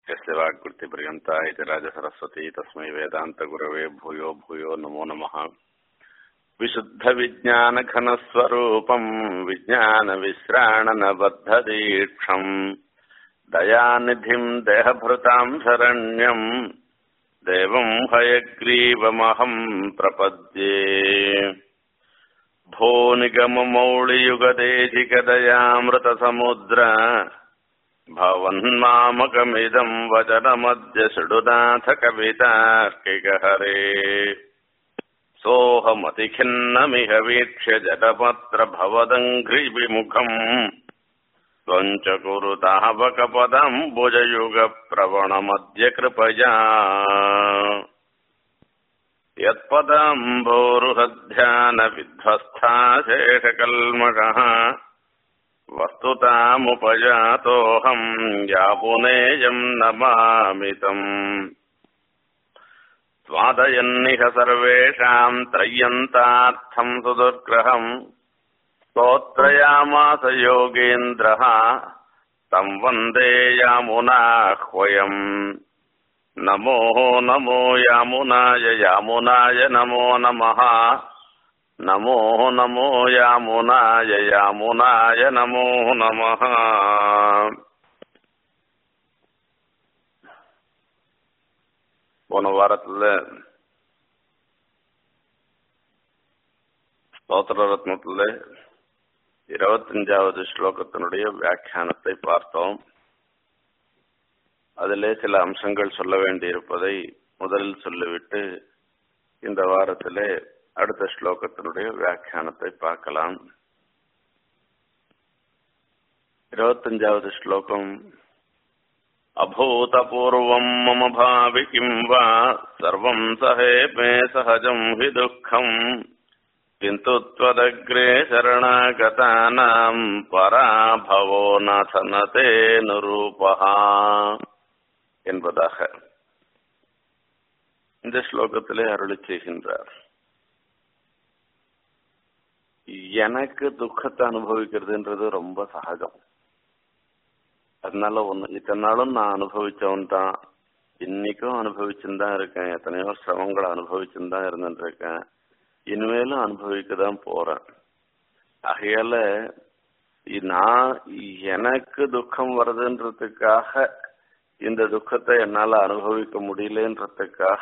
यस्य वाक्कृतिपर्यन्ता इति राजसरस्वती तस्मै वेदान्तगुरवे भूयो भूयो नमो नमः विशुद्धविज्ञानघनस्वरूपम् विज्ञानविश्राणनबद्धदीक्षम् दयानिधिम् देहभृताम् शरण्यम् देवम् हयग्रीवमहम् प्रपद्ये भो निगममौळियुगदेशिकदयामृतसमुद्र भवन्मामकमिदम् वचनमद्य शृडुनाथ कवितार्किकहरे सोऽहमतिखिन्नमिह वीक्ष्य जडपत्रभवदङ्घ्रिविमुखम् त्वम् च कुरुतावकपदम्बुजयुगप्रवणमद्य कृपया यत्पदाम्भोरुहध्यानविध्वस्था शेषकल्मषः वस्तुतामुपजातोऽहम् यापुनेयम् नमामि तम् स्वादयन्निह सर्वेषाम् त्रय्यन्तार्थम् सुदुर्ग्रहम् स्तोत्रयामास योगेन्द्रः तम् वन्दे यामुनाह्वयम् नमो नमो यामुनाय यामुनाय नमो नमः नमो नमो यामुनाय यामुनाय नमो नमः போன வாரத்துல ஸ்தோத்திர ரத்னத்துல இருபத்தஞ்சாவது ஸ்லோகத்தினுடைய வியாக்கியானத்தை பார்த்தோம் அதிலே சில அம்சங்கள் சொல்ல வேண்டியிருப்பதை முதலில் சொல்லிவிட்டு இந்த வாரத்திலே அடுத்த ஸ்லோகத்தினுடைய வியாக்கியானத்தை பார்க்கலாம் இருபத்தஞ்சாவது ஸ்லோகம் அபூதபூர்வம் மம பாவி கிம் வா சர்வம் சஹே மே சகஜம் ஹி துக்கம் किन्तु त्वदग्रे शरणागतानाम् पराभवो नाथनते நுரூபः என்பதாக இந்த ஸ்லோகத்திலே அருளி செய்கின்றார் எனக்கு துக்கத்தை அனுபவிக்கிறதுன்றது ரொம்ப சகஜம் அதனால ஒண்ணு இத்தனை நாளும் நான் அனுபவிச்சவன் தான் இன்னைக்கும் அனுபவிச்சுன்னு தான் இருக்கேன் எத்தனையோ சிரமங்களை அனுபவிச்சுன்னு தான் இருந்துட்டு இருக்கேன் இனிமேலும் அனுபவிக்க தான் போறேன் ஆகையால நான் எனக்கு துக்கம் வருதுன்றதுக்காக இந்த துக்கத்தை என்னால அனுபவிக்க முடியலன்றதுக்காக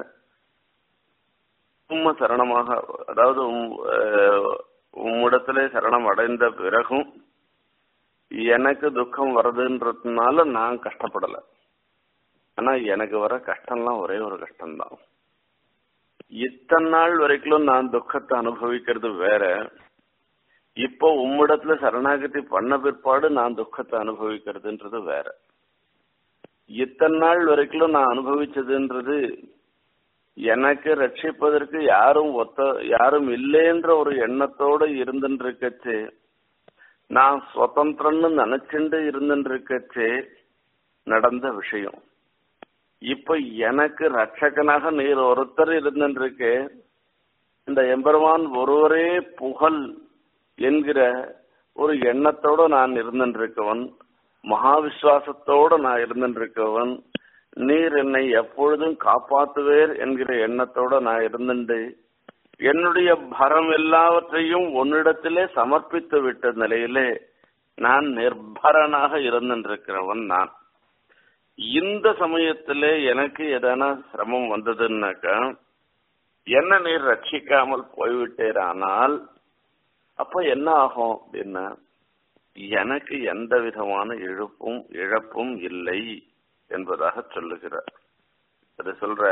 உம்ம சரணமாக அதாவது உம்மிடத்திலே சரணம் அடைந்த பிறகும் எனக்கு துக்கம் வருதுன்றதுனால நான் கஷ்டப்படல ஆனா எனக்கு வர கஷ்டம்லாம் ஒரே ஒரு கஷ்டம்தான் இத்தனை நாள் வரைக்கும் நான் துக்கத்தை அனுபவிக்கிறது வேற இப்போ உம்மிடத்துல சரணாகதி பண்ண பிற்பாடு நான் துக்கத்தை அனுபவிக்கிறதுன்றது வேற இத்தனை நாள் வரைக்கும் நான் அனுபவிச்சதுன்றது எனக்கு ரட்சிப்பதற்கு யாரும் ஒத்த யாரும் இல்லைன்ற ஒரு எண்ணத்தோடு இருந்துட்டு இருக்கச்சு நான் சுதந்திரன்னு நினைச்சுண்டு இருந்துட்டு இருக்கச்சே நடந்த விஷயம் இப்ப எனக்கு ரட்சகனாக நீர் ஒருத்தர் இருந்துருக்கு இந்த எம்பெருமான் ஒருவரே புகழ் என்கிற ஒரு எண்ணத்தோட நான் இருந்திருக்கவன் மகாவிஸ்வாசத்தோட நான் இருந்திருக்கவன் நீர் என்னை எப்பொழுதும் காப்பாத்துவேர் என்கிற எண்ணத்தோட நான் இருந்துட்டு என்னுடைய பரம் எல்லாவற்றையும் உன்னிடத்திலே சமர்ப்பித்து விட்ட நிலையிலே நான் நிர்பரனாக இருந்திருக்கிறவன் நான் இந்த சமயத்திலே எனக்கு எதனா சிரமம் வந்ததுன்னாக்கா என்ன நீர் ரட்சிக்காமல் போய்விட்டேரானால் அப்ப என்ன ஆகும் அப்படின்னா எனக்கு எந்த விதமான இழப்பும் இழப்பும் இல்லை என்பதாக சொல்லுகிறார் அது சொல்ற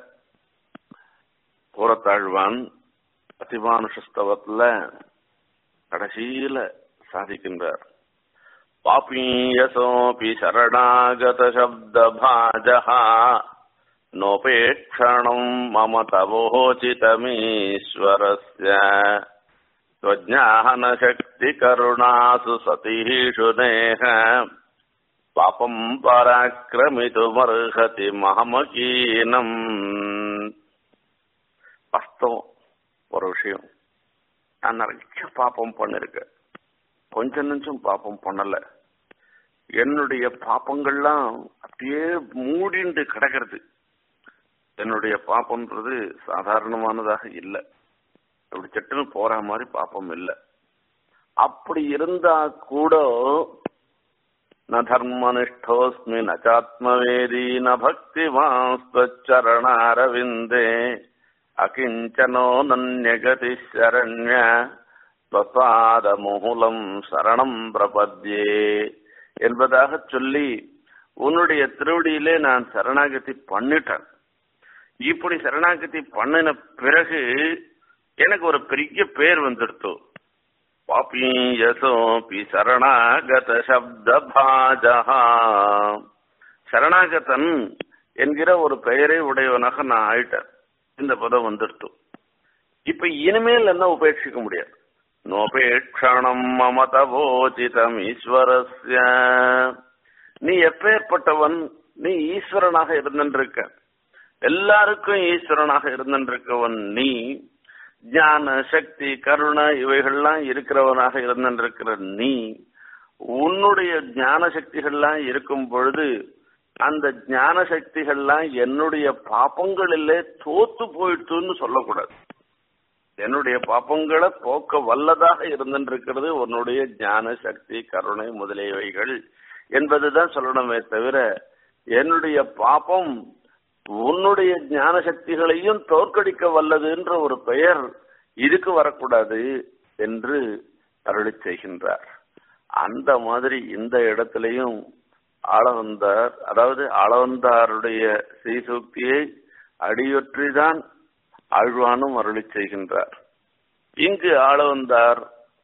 கூறத்தாழ்வான் அதிமானுஷஸ்தவத்துல கடைசியில சாதிக்கின்றார் पापीयसोऽपि शरणागतशब्दभाजः नोपेक्षणम् मम तवोचितमीश्वरस्य त्वज्ञानशक्तिकरुणासु सतीषु नेह पापम् पराक्रमितुमर्हति महमकीनम् வாஸ்தவம் ஒரு விஷயம் நான் நிறைய பாப்பம் பண்ணிருக்கேன் கொஞ்ச நிமிஷம் பாப்பம் பண்ணல என்னுடைய பாப்பங்கள்லாம் அப்படியே மூடிண்டு கிடக்கிறது என்னுடைய பாப்பம்ன்றது சாதாரணமானதாக இல்லை அப்படி சட்டுன்னு போற மாதிரி பாப்பம் இல்லை அப்படி இருந்தா கூட ந தர்மனிஷ்டோஸ்மி நச்சாத்மவேதி ந பக்தி வாஸ்தரணாரவிந்தே அகிஞ்சனோ நன்யகதி சரண்ய முகுலம் சரணம் பிரபத்யே என்பதாக சொல்லி உன்னுடைய திருவடியிலே நான் சரணாகதி பண்ணிட்டேன் இப்படி சரணாகதி பண்ணின பிறகு எனக்கு ஒரு பெரிய பேர் வந்துடுத்து பாப்பீயசோபி சரணாகத சப்த பாஜகா சரணாகதன் என்கிற ஒரு பெயரை உடையவனாக நான் ஆயிட்டேன் இந்த பதம் வந்துடுத்து இப்ப இனிமேல் என்ன உபேட்சிக்க முடியாது நோபேட்சணம் மமதவோச்சிதம் ஈஸ்வரஸ்ய நீ எப்பேற்பட்டவன் நீ ஈஸ்வரனாக இருந்திருக்க எல்லாருக்கும் ஈஸ்வரனாக இருந்திருக்கவன் நீ ஞான சக்தி கருணை இவைகள்லாம் இருக்கிறவனாக இருந்திருக்கிற நீ உன்னுடைய ஞான சக்திகள்லாம் இருக்கும் பொழுது அந்த ஞான சக்திகள்லாம் என்னுடைய பாப்பங்களிலே தோத்து போயிட்டுன்னு சொல்லக்கூடாது என்னுடைய பாப்பங்களை போக்க வல்லதாக இருந்திருக்கிறது உன்னுடைய ஞான சக்தி கருணை முதலியவைகள் என்பதுதான் சொல்லணுமே தவிர என்னுடைய பாப்பம் உன்னுடைய ஞான சக்திகளையும் தோற்கடிக்க வல்லதுன்ற ஒரு பெயர் இதுக்கு வரக்கூடாது என்று அருளி செய்கின்றார் அந்த மாதிரி இந்த இடத்திலையும் ஆளவந்தார் அதாவது ஆளவந்தாருடைய ஸ்ரீசூக்தியை அடியொற்றிதான் ஆழ்வானும் அருளி செய்கின்றார் இங்கு ஆளவந்தார்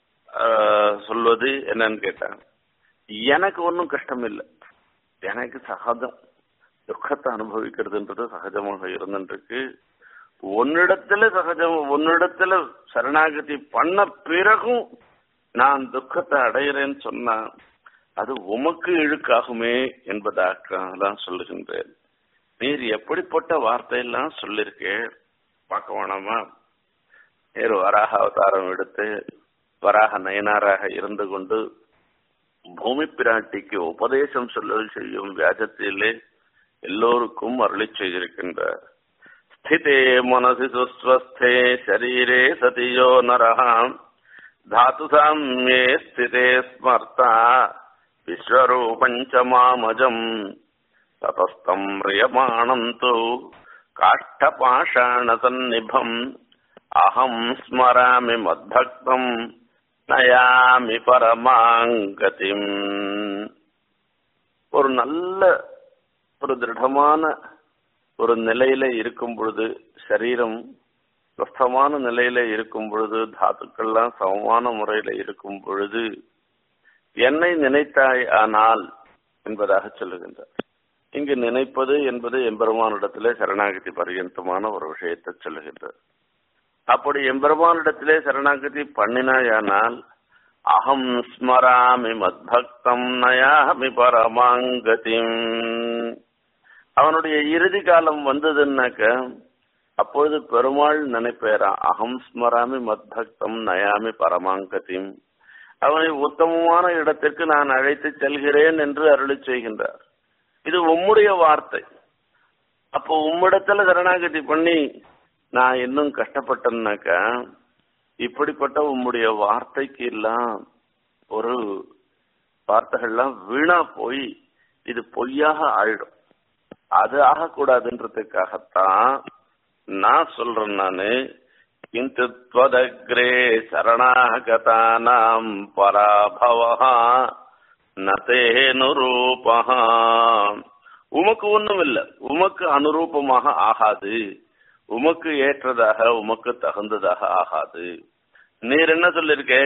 சொல்வது என்னன்னு கேட்டாங்க எனக்கு ஒன்றும் கஷ்டம் இல்லை எனக்கு சகஜம் துக்கத்தை அனுபவிக்கிறதுன்றது சகஜமாக இருந்துருக்கு உன்னிடத்துல சகஜம் உன்னிடத்துல சரணாகதி பண்ண பிறகும் நான் துக்கத்தை அடைகிறேன்னு சொன்னா அது உமக்கு இழுக்காகுமே என்பதாக தான் சொல்லுகின்றேன் நீர் எப்படிப்பட்ட வார்த்தையெல்லாம் சொல்லிருக்கே பார்க்க வேணாமா நேரு வராக அவதாரம் எடுத்து வராக நயனாராக இருந்து கொண்டு பூமி பிராட்டிக்கு உபதேசம் சொல்லல் செய்யும் வியாஜத்திலே எல்லோருக்கும் அருளி செய்திருக்கின்றார் ஸ்திதே மனசி சுஸ்வஸ்தே ஷரீரே சதியோ நரஹாம் தாத்து சாமியே ஸ்திதே ஸ்மர்த்தா விஸ்வரூபஞ்ச மாமஜம் ததஸ்தம் ரியமாணம் து காஷ்டபாஷாண சந்நிபம் அகம் ஸ்மராமி மத்பக்தம் நயாமி பரமாங்கதிம் ஒரு நல்ல ஒரு திருடமான ஒரு நிலையில இருக்கும் பொழுது சரீரம் ஸ்வஸ்தமான நிலையில இருக்கும் பொழுது தாத்துக்கள்லாம் சமமான முறையில இருக்கும் பொழுது என்னை நினைத்தாய் ஆனால் என்பதாக சொல்லுகின்றார் இங்கு நினைப்பது என்பது எம்பெருமானிடத்திலே சரணாகதி பரியந்தமான ஒரு விஷயத்தை சொல்லுகின்றார் அப்படி எம்பெருமானிடத்திலே சரணாகதி பண்ணினாயானால் அகம் ஸ்மராமி மத்பக்தம் நயாமி பரமாங்கதிம் அவனுடைய இறுதி காலம் வந்ததுன்னாக்க அப்பொழுது பெருமாள் நினைப்பேரா அகம் ஸ்மராமி மத்பக்தம் நயாமி பரமாங்கதிம் அவனை உத்தமமான இடத்திற்கு நான் அழைத்து செல்கிறேன் என்று அருளி செய்கின்றார் இது உம்முடைய வார்த்தை அப்போ உம்மிடத்துல சரணாகதி பண்ணி நான் இன்னும் கஷ்டப்பட்டேன்னாக்கா இப்படிப்பட்ட உம்முடைய வார்த்தைக்கு எல்லாம் ஒரு வார்த்தைகள்லாம் வீணா போய் இது பொய்யாக ஆயிடும் அது ஆகக்கூடாதுன்றதுக்காகத்தான் நான் சொல்றேன் நானு கிந்து त्वदग्रे शरणागतानाम् பராபவः நதேனுரூபः உமக்கு ஒண்ணும் இல்ல உமக்கு அனுரூபமாக ஆகாது உமக்கு ஏற்றதாக உமக்கு தகுந்ததாக ஆகாது நீர் என்ன சொல்லிருக்கே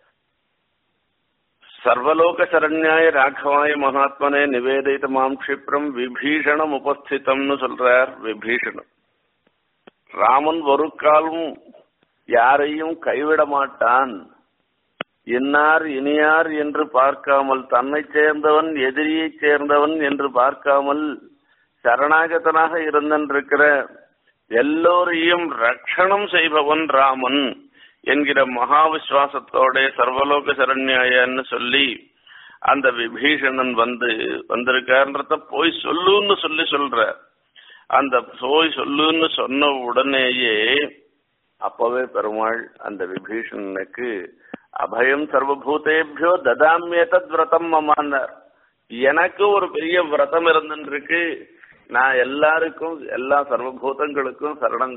சர்வலோக சரண்யாய ராகவாய மகாத்மனே நிவேதித மாம் க்ஷிப்ரம் விபீஷணம் உபஸ்திதம்னு சொல்றார் விபீஷணம் ராமன் ஒரு காலம் யாரையும் கைவிட மாட்டான் இன்னார் இனியார் என்று பார்க்காமல் தன்னை சேர்ந்தவன் எதிரியைச் சேர்ந்தவன் என்று பார்க்காமல் சரணாகதனாக இருந்திருக்கிற எல்லோரையும் ரட்சணம் செய்பவன் ராமன் என்கிற மகா விசுவாசத்தோட சர்வலோக சரண்யாயன்னு சொல்லி அந்த விபீஷணன் வந்து வந்திருக்கான்றத போய் சொல்லுன்னு சொல்லி சொல்ற அந்த போய் சொல்லுன்னு சொன்ன உடனேயே அப்பவே பெருமாள் அந்த விபீஷணனுக்கு அபயம் சர்வபூதேபியோ ததாமியதத் விரதம் மமான்னார் எனக்கு ஒரு பெரிய விரதம் இருந்துருக்கு நான் எல்லாருக்கும் எல்லா சர்வபூதங்களுக்கும் சரணம்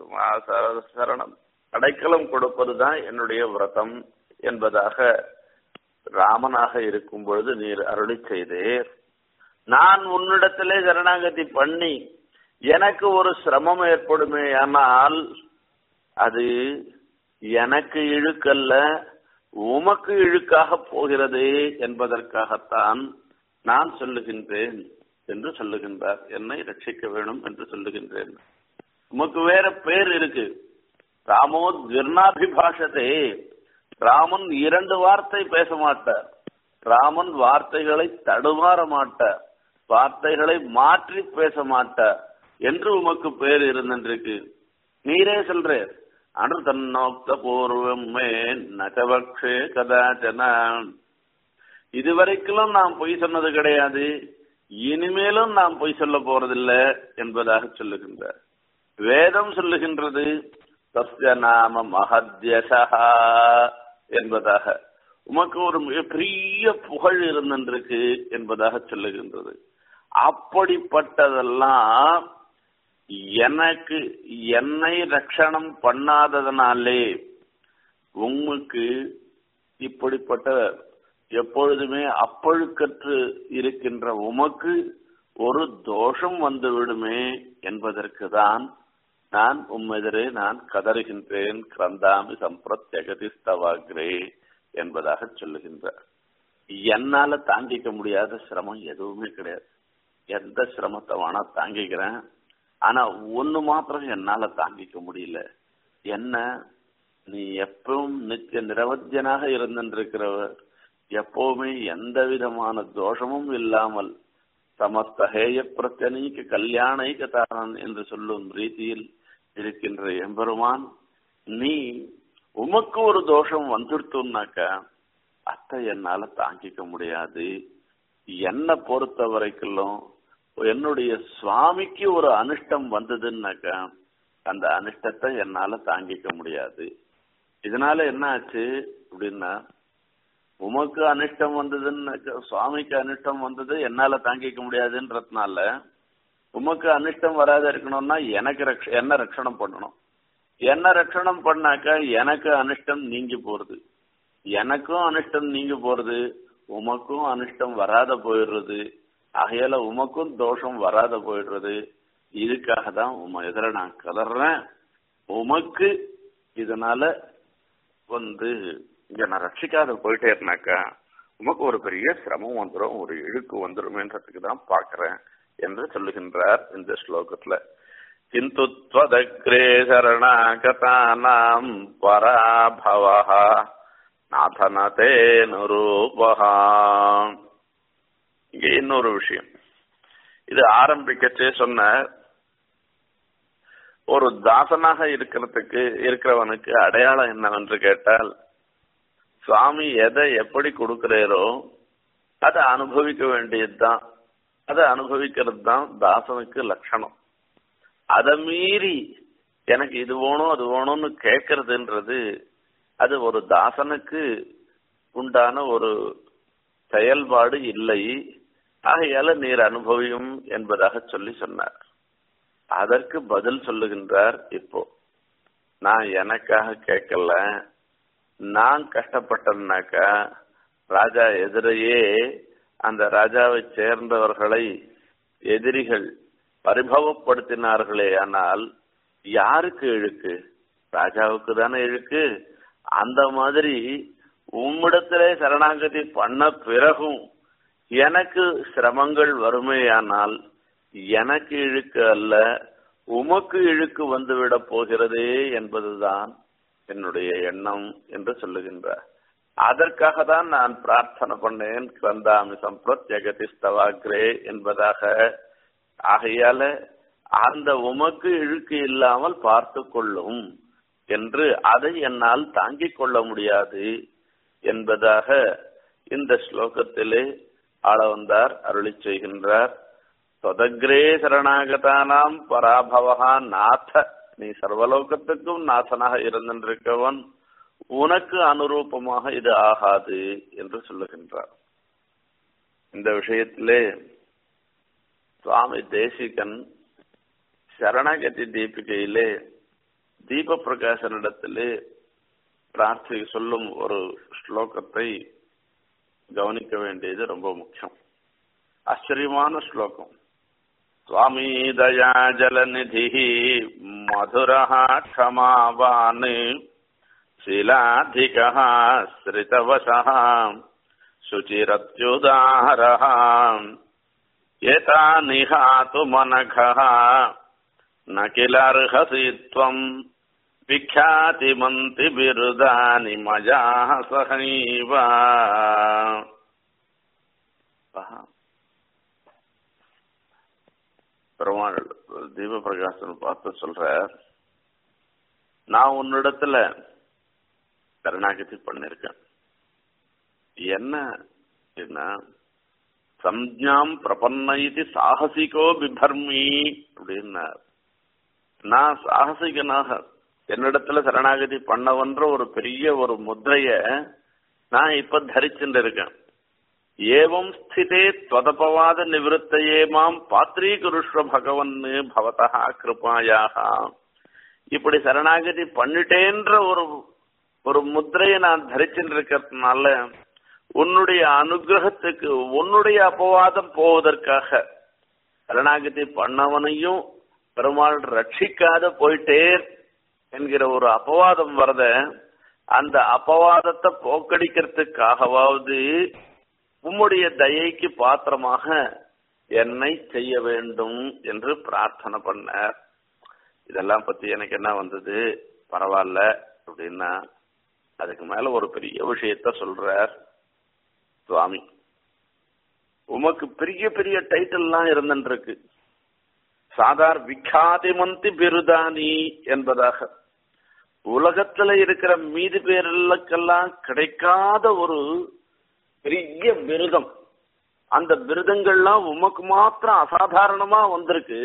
சரணம் அடைக்கலம் கொடுப்பதுதான் என்னுடைய விரதம் என்பதாக ராமனாக இருக்கும் பொழுது நீர் அருளி செய்தேர் நான் உன்னிடத்திலே சரணாகதி பண்ணி எனக்கு ஒரு சிரமம் ஏற்படுமே ஆனால் அது எனக்கு இழுக்கல்ல உமக்கு இழுக்காக போகிறது என்பதற்காகத்தான் நான் சொல்லுகின்றேன் என்று சொல்லுகின்றார் என்னை ரட்சிக்க வேணும் என்று சொல்லுகின்றேன் உமக்கு வேற பேர் இருக்கு ராமோ துர்ணாபிபாஷதே ராமன் இரண்டு வார்த்தை பேச மாட்டார் ராமன் வார்த்தைகளை தடுமாற மாட்டார் வார்த்தைகளை மாற்றி பேச மாட்டார் என்று உமக்கு பேர் இருந்திருக்கு நீரே சொல்றேன் அனு தன்னோக்த பூர்வம் மே நகபக்ஷே கதாச்சன இதுவரைக்கும் நாம் பொய் சொன்னது கிடையாது இனிமேலும் நாம் பொய் சொல்ல போறதில்ல என்பதாக சொல்லுகின்றார் வேதம் சொல்லுகின்றது தஸ்ய நாம மகத்யசா என்பதாக உமக்கு ஒரு மிகப்பெரிய புகழ் இருந்திருக்கு என்பதாக சொல்லுகின்றது அப்படிப்பட்டதெல்லாம் எனக்கு என்னை ரட்சணம் பண்ணாததனாலே உமக்கு இப்படிப்பட்ட எப்பொழுதுமே அப்பழுக்கற்று இருக்கின்ற உமக்கு ஒரு தோஷம் வந்து விடுமே என்பதற்கு தான் நான் உம்மெதிரே நான் கதறுகின்றேன் கிரந்தாமி சம்பிரத்யகதிஸ்தவாகிரே என்பதாக சொல்லுகின்றார் என்னால தாங்கிக்க முடியாத சிரமம் எதுவுமே கிடையாது எந்த சிரமத்தை வேணா தாங்கிக்கிறேன் ஆனா ஒண்ணு மாத்திரம் என்னால தாங்கிக்க முடியல என்ன நீ எப்பவும் நித்திய நிரவத்தியனாக இருந்திருக்கிறவர் எப்பவுமே எந்த விதமான தோஷமும் இல்லாமல் சமஸ்த ஹேய பிரச்சனைக்கு கல்யாணைக்கு தாரன் என்று சொல்லும் ரீதியில் இருக்கின்ற எம்பெருமான் நீ உமக்கு ஒரு தோஷம் வந்துடுத்துனாக்கா அத்தை என்னால தாங்கிக்க முடியாது என்னை பொறுத்த வரைக்கும் என்னுடைய சுவாமிக்கு ஒரு அனிஷ்டம் வந்ததுன்னாக்கா அந்த அனிஷ்டத்தை என்னால தாங்கிக்க முடியாது இதனால என்ன ஆச்சு அப்படின்னா உமக்கு அனிஷ்டம் வந்ததுன்னு சுவாமிக்கு அனிஷ்டம் வந்தது என்னால தாங்கிக்க முடியாதுன்றதுனால உமக்கு அனிஷ்டம் வராத இருக்கணும்னா எனக்கு ரக்ஷ என்ன ரட்சணம் பண்ணணும் என்ன ரட்சணம் பண்ணாக்கா எனக்கு அனிஷ்டம் நீங்கி போறது எனக்கும் அனிஷ்டம் நீங்கி போறது உமக்கும் அனிஷ்டம் வராத போயிடுறது ஆகையால உமக்கும் தோஷம் வராத போயிடுறது இதுக்காக தான் உம எதிர நான் கதறேன் உமக்கு இதனால வந்து இங்க நான் ரட்சிக்காத போயிட்டே இருந்தாக்கா உமக்கு ஒரு பெரிய சிரமம் வந்துடும் ஒரு இழுக்கு வந்துருமேன்றதுக்கு தான் பாக்குறேன் என்று சொல்லுகின்றார் இந்த ஸ்லோகத்துல கிந்து त्वदग्रे शरणागतानाम् पराभवः நாதனதே நுரூபகா இங்க இன்னொரு விஷயம் இது ஆரம்பிக்கச்சே சொன்ன ஒரு தாசனாக இருக்கிறதுக்கு இருக்கிறவனுக்கு அடையாளம் என்னவென்று கேட்டால் சுவாமி எதை எப்படி கொடுக்கிறாரோ அதை அனுபவிக்க வேண்டியதுதான் அதை அனுபவிக்கிறது தான் தாசனுக்கு லட்சணம் அதை மீறி எனக்கு இது வேணும் அது வேணும்னு கேட்கறதுன்றது அது ஒரு தாசனுக்கு உண்டான ஒரு செயல்பாடு இல்லை ஆகையால நீர் அனுபவியும் என்பதாக சொல்லி சொன்னார் அதற்கு பதில் சொல்லுகின்றார் இப்போ நான் எனக்காக கேட்கல நான் கஷ்டப்பட்டேன்னாக்கா ராஜா எதிரையே அந்த ராஜாவை சேர்ந்தவர்களை எதிரிகள் பரிபவப்படுத்தினார்களே ஆனால் யாருக்கு இழுக்கு ராஜாவுக்கு தானே இழுக்கு அந்த மாதிரி உம்மிடத்திலே சரணாகதி பண்ண பிறகும் எனக்கு சிரமங்கள் வறுமையானால் எனக்கு இழுக்கு அல்ல உமக்கு இழுக்கு வந்துவிடப் போகிறதே என்பதுதான் என்னுடைய எண்ணம் என்று சொல்லுகின்றார் அதற்காக தான் நான் பிரார்த்தனை பண்ணேன் கிரந்தாமி சம்பிரத் ஜெகதிஸ்தவாக்ரே என்பதாக ஆகையால அந்த உமக்கு இழுக்கு இல்லாமல் பார்த்து கொள்ளும் என்று அதை என்னால் தாங்கிக் கொள்ள முடியாது என்பதாக இந்த ஸ்லோகத்திலே ஆள வந்தார் அருளி செய்கின்றார் தொதக்ரே சரணாகதானாம் பராபவா நாத நீ சர்வலோகத்துக்கும் நாதனாக இருந்திருக்கவன் உனக்கு அனுரூபமாக இது ஆகாது என்று சொல்லுகின்றார் இந்த விஷயத்திலே சுவாமி தேசிகன் சரணாகதி தீபிகையிலே தீப பிரகாசனிடத்திலே பிரார்த்தி சொல்லும் ஒரு ஸ்லோகத்தை கவனிக்க வேண்டியது ரொம்ப முக்கியம் ஆச்சரியமான ஸ்லோகம் சுவாமி தயா ஜலநிதி மதுரா க்ஷமாவான் शीलाधिकः श्रितवशः शुचिरत्युदारः एतानिहातु मनघः न किलर्हसि त्वम् विख्यातिमन्ति बिरुदानि मया सहैव பெருமாள் தீப பிரகாசன் பார்த்து சொல்ற நான் உன்னிடத்துல கருணாகதி பண்ணிருக்கேன் என்ன அப்படின்னா சம்ஜாம் பிரபன்ன இது சாகசிகோ பிபர்மி அப்படின்னார் நான் சாகசிகனாக என்னிடத்துல சரணாகதி பண்ணவன்ற ஒரு பெரிய ஒரு முத்திரைய நான் இப்ப தரிச்சுட்டு இருக்கேன் ஏவம் ஸ்திதே त्वदपवाद நிவத்தையே மாம் பாத்ரீகுருஷ்வ பகவன் பவதா கிருபாயாக இப்படி சரணாகதி பண்ணிட்டேன்ற ஒரு ஒரு முத்திரையை நான் தரிச்சுட்டு இருக்கிறதுனால உன்னுடைய அனுகிரகத்துக்கு உன்னுடைய அபவாதம் போவதற்காக சரணாகதி பண்ணவனையும் பெருமாள் ரட்சிக்காத போயிட்டே என்கிற ஒரு அபவாதம் வரத அந்த அபவாதத்தை போக்கடிக்கிறதுக்காகவாவது உம்முடைய தயைக்கு பாத்திரமாக என்னை செய்ய வேண்டும் என்று பிரார்த்தனை பண்ணார் இதெல்லாம் பத்தி எனக்கு என்ன வந்தது பரவாயில்ல அப்படின்னா அதுக்கு மேல ஒரு பெரிய விஷயத்த சொல்றார் சுவாமி உமக்கு பெரிய பெரிய டைட்டில்லாம் இருந்துருக்கு சாதார் விக்காதிமந்தி பிருதானி என்பதாக உலகத்துல இருக்கிற மீதி பேர்களுக்கெல்லாம் கிடைக்காத ஒரு பெரிய விருதம் அந்த விருதங்கள்லாம் உமக்கு மாத்திரம் அசாதாரணமா வந்திருக்கு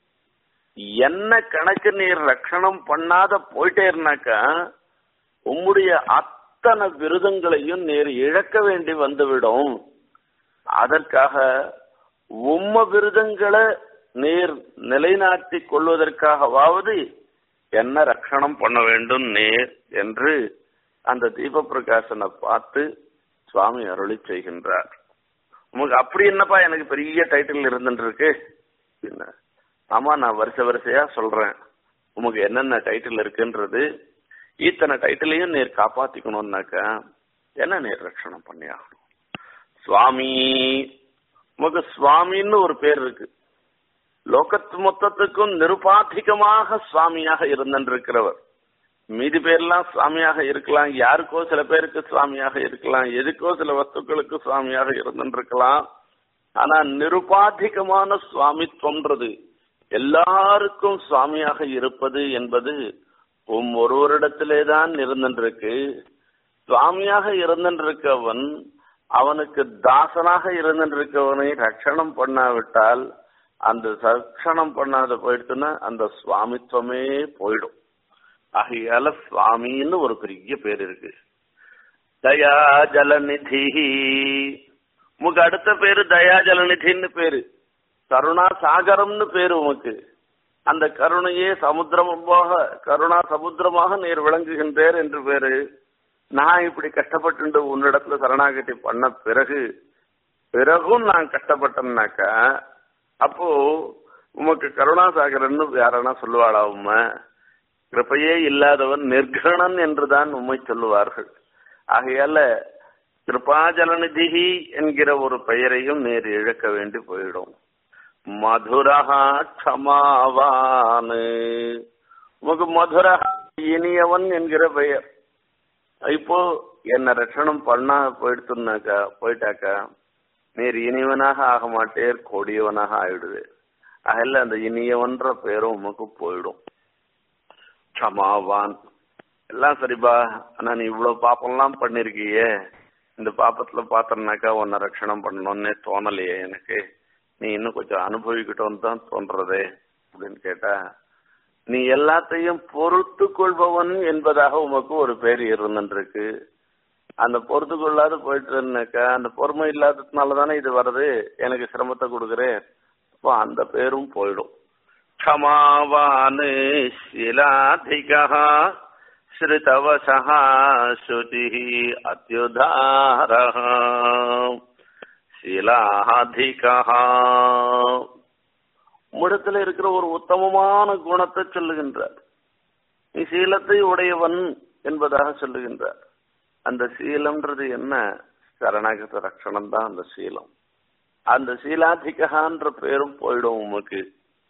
என்ன கணக்கு நீர் ரட்சணம் பண்ணாத போயிட்டே இருந்தாக்கா உம்முடைய அத்தனை விருதங்களையும் நீர் இழக்க வேண்டி வந்துவிடும் அதற்காக உம்ம விருதங்களை நீர் நிலைநாட்டி கொள்வதற்காகவாவது என்ன ரட்சணம் பண்ண வேண்டும் நேர் என்று அந்த தீப பிரகாசனை பார்த்து சுவாமி அருளி செய்கின்றார் உமக்கு அப்படி என்னப்பா எனக்கு பெரிய டைட்டில் இருந்துட்டு இருக்கு ஆமா நான் வருஷ வரிசையா சொல்றேன் உமக்கு என்னென்ன டைட்டில் இருக்குன்றது இத்தனை டைட்டிலையும் நீர் காப்பாத்திக்கணும்னாக்கா என்ன நீர் ரட்சணம் பண்ணி ஆகணும் சுவாமி உமக்கு சுவாமின்னு ஒரு பேர் இருக்கு லோகத்து மொத்தத்துக்கும் நிருபாதிகமாக சுவாமியாக இருந்திருக்கிறவர் மீதி பேர்லாம் சுவாமியாக இருக்கலாம் யாருக்கோ சில பேருக்கு சுவாமியாக இருக்கலாம் எதுக்கோ சில வஸ்துக்களுக்கு சுவாமியாக இருந்திருக்கலாம் ஆனா நிருபாதிகமான சுவாமித்வம்ன்றது எல்லாருக்கும் சுவாமியாக இருப்பது என்பது உம் ஒருவரிடத்திலே தான் இருந்திருக்கு சுவாமியாக இருந்திருக்கவன் அவனுக்கு தாசனாக இருந்திருக்கவனை ரட்சணம் பண்ணாவிட்டால் அந்த ரட்சணம் பண்ணாத போயிடுச்சுன்னா அந்த சுவாமித்துவமே போயிடும் ஆகையால சுவாமின்னு ஒரு பெரிய பேர் இருக்கு தயா ஜலநிதி உமக்கு அடுத்த பேரு தயா ஜலநிதின்னு பேரு கருணா சாகரம்னு பேரு உமக்கு அந்த கருணையே சமுத்திரமாக கருணா சமுத்திரமாக நீர் விளங்குகின்றேர் என்று பேரு நான் இப்படி கஷ்டப்பட்டு உன்னிடத்துல சரணாகதி பண்ண பிறகு பிறகும் நான் கஷ்டப்பட்டேன்னாக்கா அப்போ உமக்கு கருணாசாகரன்னு யாரனா சொல்லுவாளா உண்மை கிருப்பையே இல்லாதவன் நிர்கணன் என்றுதான் உண்மை சொல்லுவார்கள் ஆகையால கிருபாஜலநிதிகி என்கிற ஒரு பெயரையும் நேர் இழக்க வேண்டி போயிடும் மதுரஹா க்ஷமாவான் உமக்கு மதுரா இனியவன் என்கிற பெயர் இப்போ என்ன ரட்சணம் பண்ணா போயிடுத்துனாக்கா போயிட்டாக்கா நீர் இனிவனாக ஆக மாட்டேர் கொடியவனாக ஆயிடுது அதில் அந்த இனியவன்ற பேரும் உமக்கு போயிடும் க்ஷமாவான் எல்லாம் சரிப்பா ஆனா நீ இவ்வளவு பாப்பம்லாம் பண்ணிருக்கியே இந்த பாப்பத்துல பார்த்தோம்னாக்கா உன்னை ரட்சணம் பண்ணணும்னே தோணலையே எனக்கு நீ இன்னும் கொஞ்சம் அனுபவிக்கட்டும்னு தான் தோன்றதே அப்படின்னு கேட்டா நீ எல்லாத்தையும் பொறுத்து கொள்பவன் என்பதாக உமக்கு ஒரு பேர் இருந்துருக்கு அந்த பொறுத்து கொள்ளாத போயிட்டு இருந்தாக்கா அந்த பொறுமை இல்லாததுனால தானே இது வருது எனக்கு சிரமத்தை கொடுக்குறேன் அப்போ அந்த பேரும் போயிடும் क्षमावान् शिलाधिकः श्रुतवशः श्रुतिः अत्युदारः शिलाधिकः உம்மிடத்துல இருக்கிற ஒரு உத்தமமான குணத்தை சொல்லுகின்றார் நீ சீலத்தை உடையவன் என்பதாக சொல்லுகின்றார் அந்த சீலம்ன்றது என்ன சரணாகத ரட்சணம் தான் அந்த சீலம் அந்த சீலாதிகான்ற பேரும் போயிடும் உமக்கு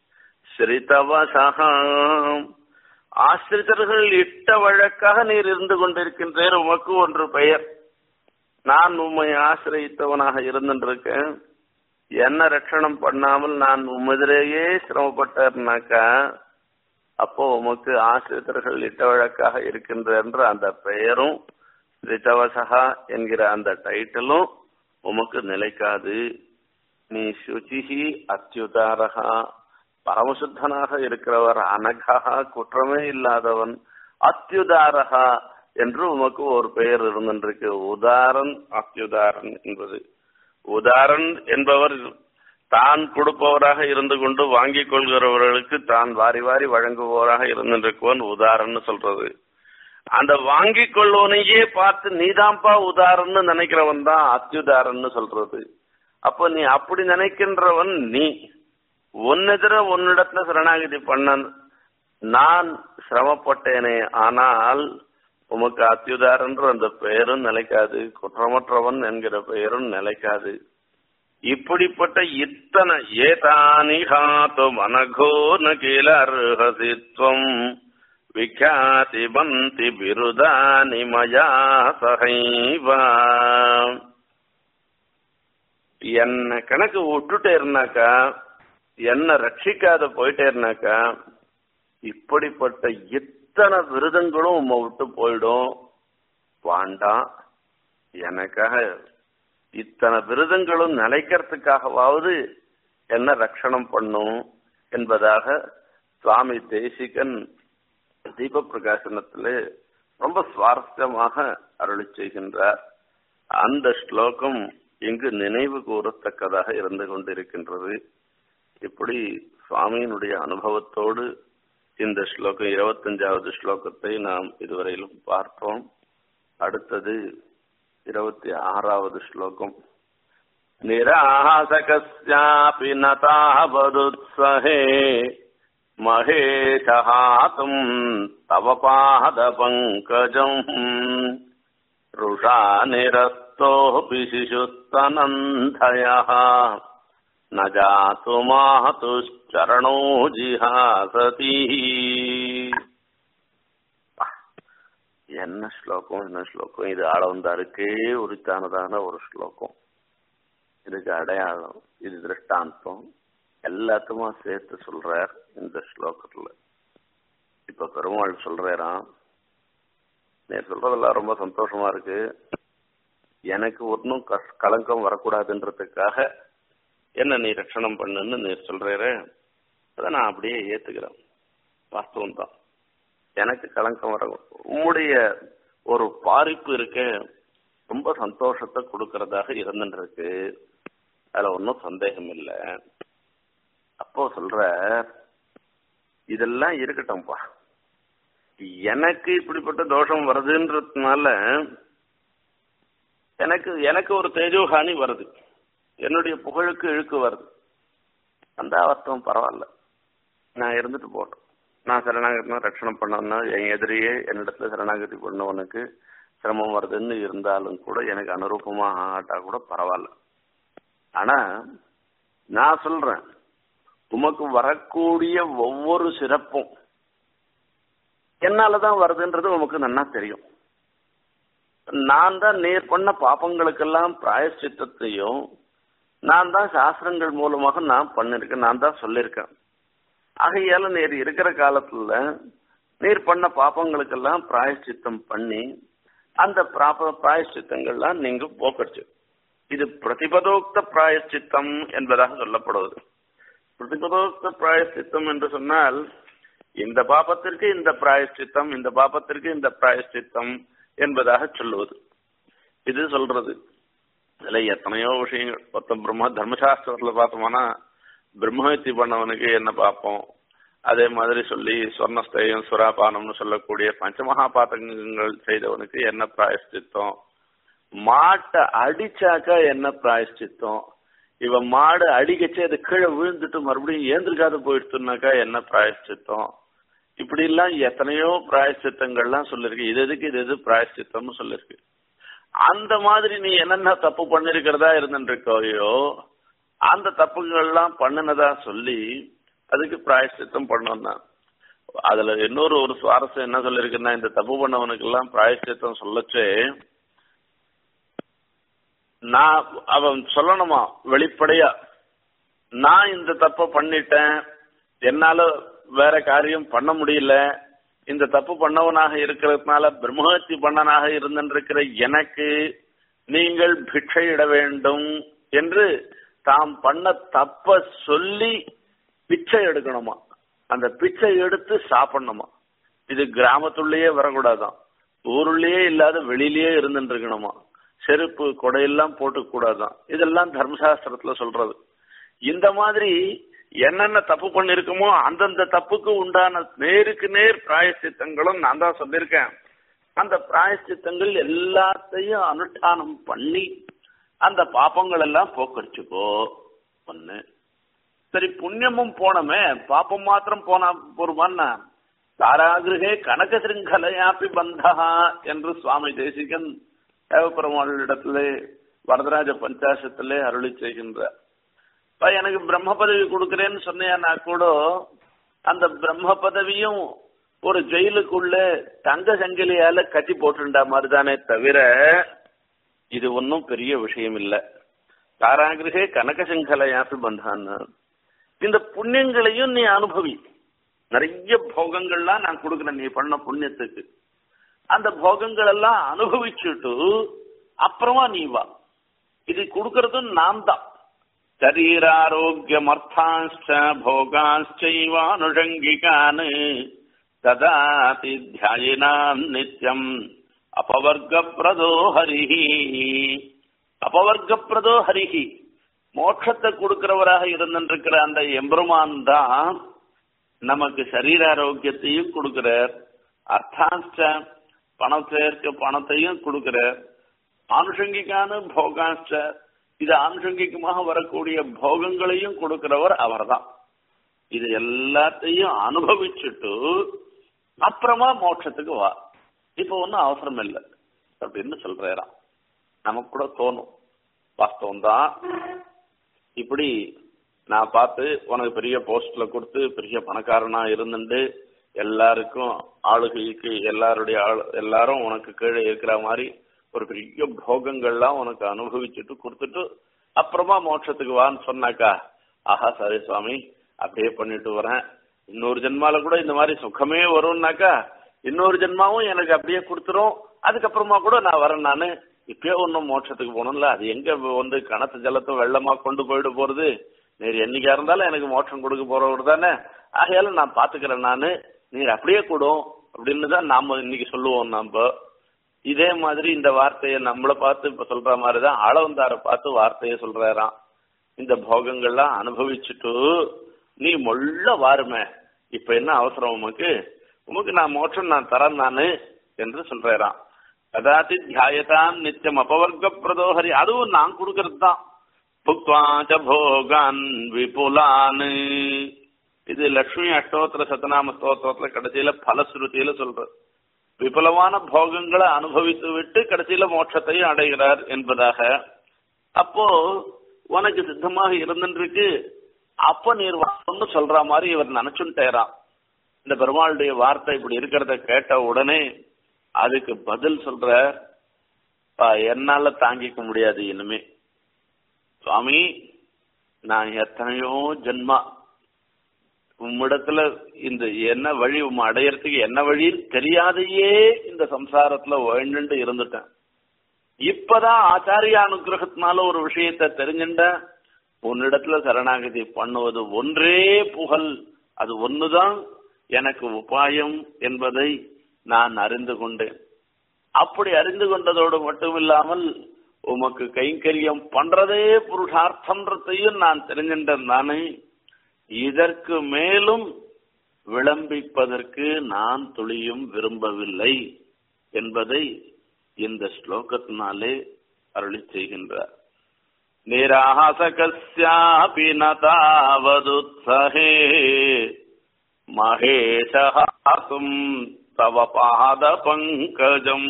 ஸ்ரிதவசகம் ஆசிரியர்கள் இட்ட வழக்காக நீர் இருந்து கொண்டிருக்கின்றேன் உமக்கு ஒன்று பெயர் நான் உம்மை ஆசிரியத்தவனாக இருந்துருக்கேன் என்ன ரட்சணம் பண்ணாமல் நான் உம்மெதிரேயே சிரமப்பட்டேன்னாக்கா அப்போ உமக்கு ஆசிரியர்கள் இட்ட வழக்காக இருக்கின்ற அந்த பெயரும் ஸ்ரிதவசகா என்கிற அந்த டைட்டிலும் உமக்கு நிலைக்காது நீ சுச்சிஹி அத்யுதாரகா பரமசுத்தனாக இருக்கிறவர் அனகா குற்றமே இல்லாதவன் அத்யுதாரகா என்று உமக்கு ஒரு பெயர் இருந்திருக்கு உதாரன் அத்யுதாரன் என்பது உதாரன் என்பவர் தான் கொடுப்பவராக இருந்து கொண்டு வாங்கிக் கொள்கிறவர்களுக்கு தான் வாரி வாரி வழங்குபவராக இருந்திருக்குவன் உதாரன்னு சொல்றது அந்த வாங்கிக் கொள்வனையே பார்த்து நீதான்ப்பா உதாரன்னு நினைக்கிறவன் தான் அத்யுதாரன்னு சொல்றது அப்ப நீ அப்படி நினைக்கின்றவன் நீ உன்னெதிர உன்னிடத்துல சரணாகதி பண்ண நான் சிரமப்பட்டேனே ஆனால் உமக்கு அத்யுதாரன்ற அந்த பெயரும் நிலைக்காது குற்றமற்றவன் என்கிற பெயரும் நிலைக்காது இப்படிப்பட்ட இத்தனை ஏதானி ஹாத்தும் அனகோ நகில அர்ஹசித்வம் விக்யாதி பந்தி பிருதானி மயா சகைவா என்ன கணக்கு விட்டுட்டே இருந்தாக்கா என்ன ரட்சிக்காத போயிட்டே இருந்தாக்கா இப்படிப்பட்ட இத்தனை விருதங்களும் உம்மை விட்டு போயிடும் வாண்டாம் எனக்காக இத்தனை விருதங்களும் நிலைக்கிறதுக்காகவாவது என்ன ரட்சணம் பண்ணும் என்பதாக சுவாமி தேசிகன் தீப பிரகாசனத்திலே ரொம்ப சுவாரஸ்யமாக அருளி செய்கின்றார் அந்த ஸ்லோகம் இங்கு நினைவு கூறத்தக்கதாக இருந்து கொண்டிருக்கின்றது இப்படி சுவாமியினுடைய அனுபவத்தோடு இந்த ஸ்லோகம் இருபத்தஞ்சாவது ஸ்லோகத்தை நாம் இதுவரையிலும் பார்த்தோம் அடுத்தது இருபத்தி ஆறாவது ஸ்லோகம் நிராசகஸ்யாபி நதாவதுத்சஹே மகேஷஹாத்தும் தவ பாத பங்கஜம் ருஷா நிரஸ்தோபி சிசுஸ்தனந்தயः न जातु मातुश्चरणो जिहासति என்ன ஸ்லோகம் என்ன ஸ்லோகம் இது ஆளவந்தாருக்கே உரித்தானதான ஒரு ஸ்லோகம் இதுக்கு அடையாளம் இது திருஷ்டாந்தம் எல்லாத்துமா சேர்த்து சொல்றார் இந்த ஸ்லோகத்துல இப்ப பெருமாள் சொல்றாராம் நீ சொல்றதெல்லாம் ரொம்ப சந்தோஷமா இருக்கு எனக்கு ஒன்றும் கஷ் களங்கம் வரக்கூடாதுன்றதுக்காக என்ன நீ ரட்சணம் பண்ணுன்னு நீ சொல்றே அதை நான் அப்படியே ஏத்துக்கிறேன் வாஸ்தவம் தான் எனக்கு களங்கம் வர உம்முடைய ஒரு பாரிப்பு இருக்க ரொம்ப சந்தோஷத்தை கொடுக்கறதாக இருந்துருக்கு அதுல ஒன்றும் சந்தேகம் இல்லை அப்போ சொல்ற இதெல்லாம் இருக்கட்டும்பா எனக்கு இப்படிப்பட்ட தோஷம் வருதுன்றதுனால எனக்கு எனக்கு ஒரு தேஜோஹானி வருது என்னுடைய புகழுக்கு இழுக்கு வருது அந்த அர்த்தம் பரவாயில்ல நான் இருந்துட்டு போட்டோம் நான் சரணாகதி ரட்சணம் பண்ணோம்னா என் எதிரியே என்னிடத்துல சரணாகதி பண்ணவனுக்கு சிரமம் வருதுன்னு இருந்தாலும் கூட எனக்கு அனுரூபமா ஆட்டா கூட பரவாயில்ல ஆனா நான் சொல்றேன் உமக்கு வரக்கூடிய ஒவ்வொரு சிறப்பும் என்னாலதான் வருதுன்றது உமக்கு நன்னா தெரியும் நான் தான் நேர் பண்ண பாப்பங்களுக்கெல்லாம் பிராயஷ்சித்தத்தையும் நான் தான் சாஸ்திரங்கள் மூலமாக நான் பண்ணிருக்கேன் நான் தான் சொல்லியிருக்கேன் ஆகையால நீர் இருக்கிற காலத்துல நீர் பண்ண பாப்பங்களுக்கெல்லாம் பிராயஷ்சித்தம் பண்ணி அந்த பிராப பிராயஷ்சித்தங்கள்லாம் நீங்க போக்கடிச்சு இது பிரதிபதோக்த பிராயஷ்சித்தம் என்பதாக சொல்லப்படுவது பிரதிபதோக்த பிராயஷ்சித்தம் என்று சொன்னால் இந்த பாபத்திற்கு இந்த பிராயஷ்சித்தம் இந்த பாபத்திற்கு இந்த பிராயஷ்சித்தம் என்பதாக சொல்லுவது இது சொல்றது இதுல எத்தனையோ விஷயங்கள் மொத்தம் பிரம்ம தர்மசாஸ்திரத்துல பார்த்தோம்னா பிரம்மஹத்தி பண்ணவனுக்கு என்ன பார்ப்போம் அதே மாதிரி சொல்லி சொர்ணஸ்தேயம் சுராபானம்னு சொல்லக்கூடிய பஞ்சமகா பாத்தகங்கள் செய்தவனுக்கு என்ன பிராயஷ்சித்தம் மாட்டை அடிச்சாக்கா என்ன பிராயஷ்சித்தம் இவன் மாடு அடிக்கச்சே அது கீழே விழுந்துட்டு மறுபடியும் ஏந்திருக்காத போயிடுச்சுனாக்கா என்ன பிராயஷ்சித்தம் இப்படி எல்லாம் எத்தனையோ பிராயஷ்சித்தங்கள்லாம் சொல்லிருக்கு இது எதுக்கு இது எது பிராயஷ்சித்தம்னு சொல்லிருக்கு அந்த மாதிரி நீ என்னென்ன தப்பு பண்ணிருக்கிறதா இருந்துருக்கோயோ அந்த தப்புகள்லாம் பண்ணினதா சொல்லி அதுக்கு பிராயஷ்சித்தம் பண்ணணும் தான் அதுல இன்னொரு ஒரு சுவாரஸ்யம் என்ன சொல்லிருக்குன்னா இந்த தப்பு பண்ணவனுக்கு எல்லாம் பிராயஷ்சித்தம் சொல்லச்சே நான் அவன் சொல்லணுமா வெளிப்படையா நான் இந்த தப்ப பண்ணிட்டேன் என்னால வேற காரியம் பண்ண முடியல இந்த தப்பு பண்ணவனாக இருக்கிறதுனால பிரம்மஹத்தி பண்ணனாக இருந்திருக்கிற எனக்கு நீங்கள் பிக்ஷையிட வேண்டும் என்று தாம் பண்ண தப்ப சொல்லி பிச்சை எடுக்கணுமா அந்த பிச்சை எடுத்து சாப்பிடணுமா இது கிராமத்துள்ளேயே வரக்கூடாதான் ஊருள்ளேயே இல்லாத வெளியிலேயே இருந்துட்டு இருக்கணுமா செருப்பு கொடையெல்லாம் போட்டு கூடாதான் இதெல்லாம் தர்மசாஸ்திரத்துல சொல்றது இந்த மாதிரி என்னென்ன தப்பு பண்ணிருக்கோமோ அந்தந்த தப்புக்கு உண்டான நேருக்கு நேர் பிராயசித்தங்களும் நான் தான் சொல்லியிருக்கேன் அந்த பிராயசித்தங்கள் எல்லாத்தையும் அனுஷ்டானம் பண்ணி அந்த பாப்பங்கள் எல்லாம் போக்கடிச்சுக்கோ ஒண்ணு சரி புண்ணியமும் போனமே பாப்பம் மாத்திரம் போனா போருமான்னா தாராகிருகே கனக சிருங்கலையாப்பி பந்தா என்று சுவாமி தேசிகன் தேவப்பெருமாளிடத்திலே வரதராஜ பஞ்சாசத்திலே அருளி செய்கின்றார் இப்ப எனக்கு பிரம்ம பதவி கொடுக்கிறேன்னு சொன்னேன்னா கூட அந்த பிரம்ம பதவியும் ஒரு ஜெயிலுக்குள்ள தங்க சங்கிலியால கட்டி போட்டுண்டா மாதிரிதானே தவிர இது ஒன்றும் பெரிய விஷயம் இல்ல தாராகிரகே கனக சங்கலையாப்பி பந்தான்னு இந்த புண்ணியங்களையும் நீ அனுபவி நிறைய போகங்கள்லாம் நான் கொடுக்குறேன் நீ பண்ண புண்ணியத்துக்கு அந்த போகங்கள் எல்லாம் அனுபவிச்சுட்டு அப்புறமா நீ வா இது கொடுக்கறதும் நான் தான் சரீராரோக்கியமர்த்தாஞ்ச போகாஞ்சைவானுஷங்கிகான் ததாதி தியாயினாம் நித்யம் அபவர்க்கப்பிரதோ ஹரிஹி அபவர்க்கப்பிரதோ ஹரிஹி மோட்சத்தை கொடுக்கிறவராக இருந்திருக்கிற அந்த எம்பெருமான் தான் நமக்கு சரீராரோக்கியத்தையும் கொடுக்கிறார் அர்த்தாஞ்ச பணத்திற்கு பணத்தையும் கொடுக்கிறார் ஆனுஷங்கிக்கான போகாச்ச இது ஆனுஷங்கிகமாக வரக்கூடிய போகங்களையும் கொடுக்கிறவர் அவர்தான் இது எல்லாத்தையும் அனுபவிச்சுட்டு அப்புறமா மோட்சத்துக்கு வா இப்ப ஒன்றும் அவசரம் இல்லை அப்படின்னு சொல்றாராம் நமக்கு கூட தோணும் வாஸ்தவம் தான் இப்படி நான் பார்த்து உனக்கு பெரிய போஸ்ட்ல கொடுத்து பெரிய பணக்காரனா இருந்துட்டு எல்லாருக்கும் ஆளுகைக்கு எல்லாருடைய ஆளு எல்லாரும் உனக்கு கீழே இருக்கிற மாதிரி ஒரு பெரிய போகங்கள்லாம் உனக்கு அனுபவிச்சுட்டு கொடுத்துட்டு அப்புறமா மோட்சத்துக்கு வான்னு சொன்னாக்கா ஆஹா சரி சுவாமி அப்படியே பண்ணிட்டு வரேன் இன்னொரு ஜென்மால கூட இந்த மாதிரி சுகமே வரும்னாக்கா இன்னொரு ஜென்மாவும் எனக்கு அப்படியே கொடுத்துரும் அதுக்கப்புறமா கூட நான் வரேன் நானு இப்பயே ஒன்றும் மோட்சத்துக்கு போகணும்ல அது எங்க வந்து கணத்து ஜலத்தும் வெள்ளமா கொண்டு போயிட்டு போறது நீர் என்னைக்கா இருந்தாலும் எனக்கு மோட்சம் கொடுக்க போறவர் தானே ஆகையால நான் பாத்துக்கிறேன் நானு நீர் அப்படியே கூடும் அப்படின்னு தான் நாம இன்னைக்கு சொல்லுவோம் நம்ம இதே மாதிரி இந்த வார்த்தையை நம்மள பார்த்து இப்ப சொல்ற மாதிரிதான் ஆளவந்தார பார்த்து வார்த்தையை சொல்றாராம் இந்த போகங்கள்லாம் அனுபவிச்சுட்டு நீ மொள்ள வாருமே இப்ப என்ன அவசரம் உமக்கு உமக்கு நான் மோட்சம் நான் தரேன் நானு என்று சொல்றாராம் கதாதி தியாயதான் நித்தியம் அபவர்க்க பிரதோஹரி அதுவும் நான் கொடுக்கறது தான் புக்வாச்ச போகான் விபுலான் இது லட்சுமி அஷ்டோத்திர சத்தநாம ஸ்தோத்திரத்துல கடைசியில பலஸ்ருதியில சொல்றது விபுலமான போகங்களை அனுபவித்து விட்டு கடைசியில மோட்சத்தையும் அடைகிறார் என்பதாக அப்போ உனக்கு சித்தமாக இருந்துருக்கு அப்ப நீர் ஒன்னு சொல்ற மாதிரி இவர் நினைச்சுட்டேராம் இந்த பெருமாளுடைய வார்த்தை இப்படி இருக்கிறத கேட்ட உடனே அதுக்கு பதில் சொல்ற என்னால தாங்கிக்க முடியாது இனிமே சுவாமி நான் எத்தனையோ ஜென்மா உம்மிடத்துல இந்த என்ன வழி உம் அடையறதுக்கு என்ன வழின்னு தெரியாதையே இந்த சம்சாரத்துல வாழ்ந்துட்டு இருந்துட்டேன் இப்பதான் ஆச்சாரிய அனுகிரகத்தினால ஒரு விஷயத்தை தெரிஞ்சுட்டேன் உன்னிடத்துல சரணாகதி பண்ணுவது ஒன்றே புகழ் அது ஒண்ணுதான் எனக்கு உபாயம் என்பதை நான் அறிந்து கொண்டேன் அப்படி அறிந்து கொண்டதோடு மட்டுமில்லாமல் உமக்கு கைங்கரியம் பண்றதே புருஷார்த்தம்ன்றதையும் நான் தெரிஞ்சின்றேன் நானே இதற்கு மேலும் விளம்பிப்பதற்கு நான் துளியும் விரும்பவில்லை என்பதை இந்த ஸ்லோகத்தினாலே அருளி செய்கின்றார் நிராசகஸ்யாபி நதாவதுத்சகே மகேஷஹாசும் தவ பாத பங்கஜம்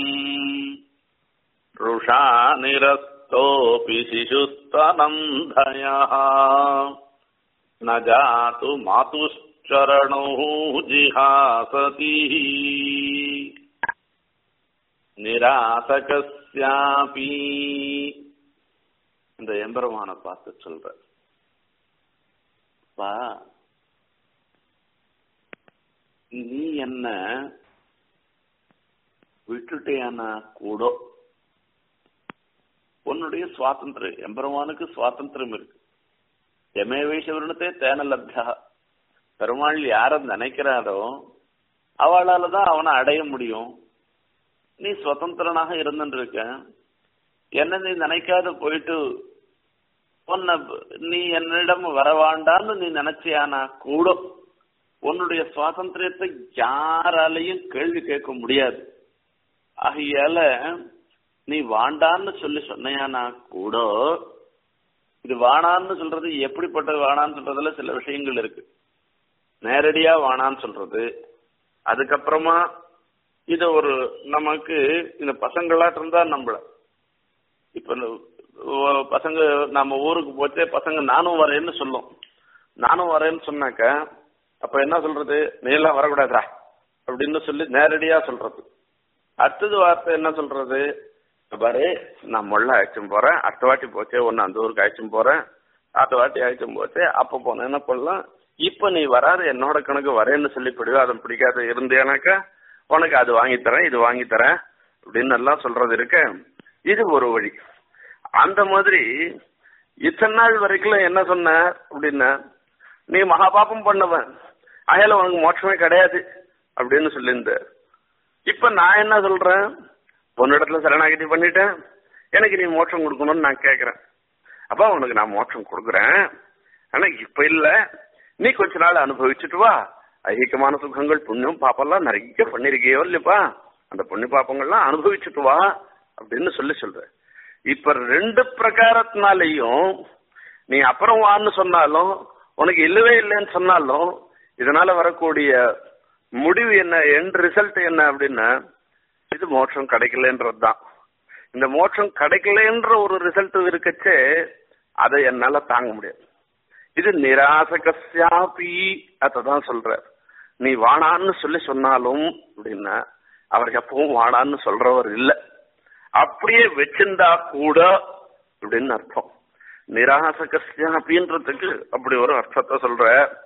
ருஷா நிரஸ்தோபி சிசுஸ்தனந்தயः न जातु मातुश्चरणौ जिहासति நிராசகஸ்யாபி இந்த எம்பெருமான பார்த்து சொல்ற பா நீ என்ன விட்டுட்டேனா கூட உன்னுடைய சுவாதந்திரம் எம்பெருமானுக்கு சுவாதந்திரம் இருக்கு எமேவேஷவருணத்தே தேன லப்தா பெருமாள் யார நினைக்கிறாரோ அவளால தான் அவனை அடைய முடியும் நீ சுதந்திரனாக இருந்துருக்க என்ன நீ நினைக்காத போயிட்டு உன்னை நீ என்னிடம் வரவாண்டான்னு நீ நினைச்சியானா கூட உன்னுடைய சுவாதந்திரத்தை யாராலையும் கேள்வி கேட்க முடியாது ஆகையால நீ வாண்டான்னு சொல்லி சொன்னையானா கூட இது வானான்னு சொல்றது எப்படிப்பட்ட வானான்னு சொல்றதுல சில விஷயங்கள் இருக்கு நேரடியா வானான்னு சொல்றது அதுக்கப்புறமா இது ஒரு நமக்கு இந்த பசங்களாட்டு இருந்தா நம்மள இப்ப இந்த ஒ- பசங்க நம்ம ஊருக்கு போச்சே பசங்க நானும் வரேன்னு சொல்லும் நானும் வரேன்னு சொன்னாக்க அப்ப என்ன சொல்றது நீ எல்லாம் வரக்கூடாதா அப்படின்னு சொல்லி நேரடியா சொல்றது அடுத்தது வார்த்தை என்ன சொல்றது பாரு நான் முள்ள அழைச்சும் போறேன் அடுத்த வாட்டி போச்சே ஒன்னு அந்த ஊருக்கு அழைச்சும் போறேன் அடுத்த வாட்டி அழைச்சும் போச்சே அப்ப போன என்ன பண்ணலாம் இப்ப நீ வராது என்னோட கணக்கு வரேன்னு சொல்லி பிடிவாதம் பிடிக்காத இருந்தேனாக்கா உனக்கு அது வாங்கி தரேன் இது வாங்கி தரேன் அப்படின்னு எல்லாம் சொல்றது இருக்க இது ஒரு வழி அந்த மாதிரி இத்தனை நாள் வரைக்கும் என்ன சொன்ன அப்படின்னா நீ மகாபாபம் பண்ணவன் அயல உனக்கு மோட்சமே கிடையாது அப்படின்னு சொல்லியிருந்தார் இப்ப நான் என்ன சொல்றேன் உன்னிடத்துல சரணாகதி பண்ணிட்டேன் எனக்கு நீ மோட்சம் கொடுக்கணும்னு நான் கேக்குறேன் அப்ப உனக்கு நான் மோட்சம் கொடுக்குறேன் ஆனா இப்ப இல்ல நீ கொஞ்ச நாள் அனுபவிச்சுட்டு வா ஐகிகமான சுகங்கள் புண்ணியம் பாப்பெல்லாம் நிறைய பண்ணிருக்கியோ இல்லையப்பா அந்த புண்ணிய பாப்பங்கள்லாம் அனுபவிச்சுட்டு வா அப்படின்னு சொல்லி சொல்ற இப்ப ரெண்டு பிரகாரத்தினாலையும் நீ அப்புறம் வான்னு சொன்னாலும் உனக்கு இல்லவே இல்லைன்னு சொன்னாலும் இதனால வரக்கூடிய முடிவு என்ன எண்ட் ரிசல்ட் என்ன அப்படின்னா இது மோட்சம் கிடைக்கலன்றது தான் இந்த மோட்சம் கிடைக்கலன்ற ஒரு ரிசல்ட் இருக்கச்சே அதை என்னால தாங்க முடியாது இது நிராசகசியாபி தான் சொல்ற நீ வானான்னு சொல்லி சொன்னாலும் அப்படின்னா அவர் எப்பவும் வானான்னு சொல்றவர் இல்ல அப்படியே வச்சிருந்தா கூட அப்படின்னு அர்த்தம் நிராசகசியாபின்றதுக்கு அப்படி ஒரு அர்த்தத்தை சொல்ற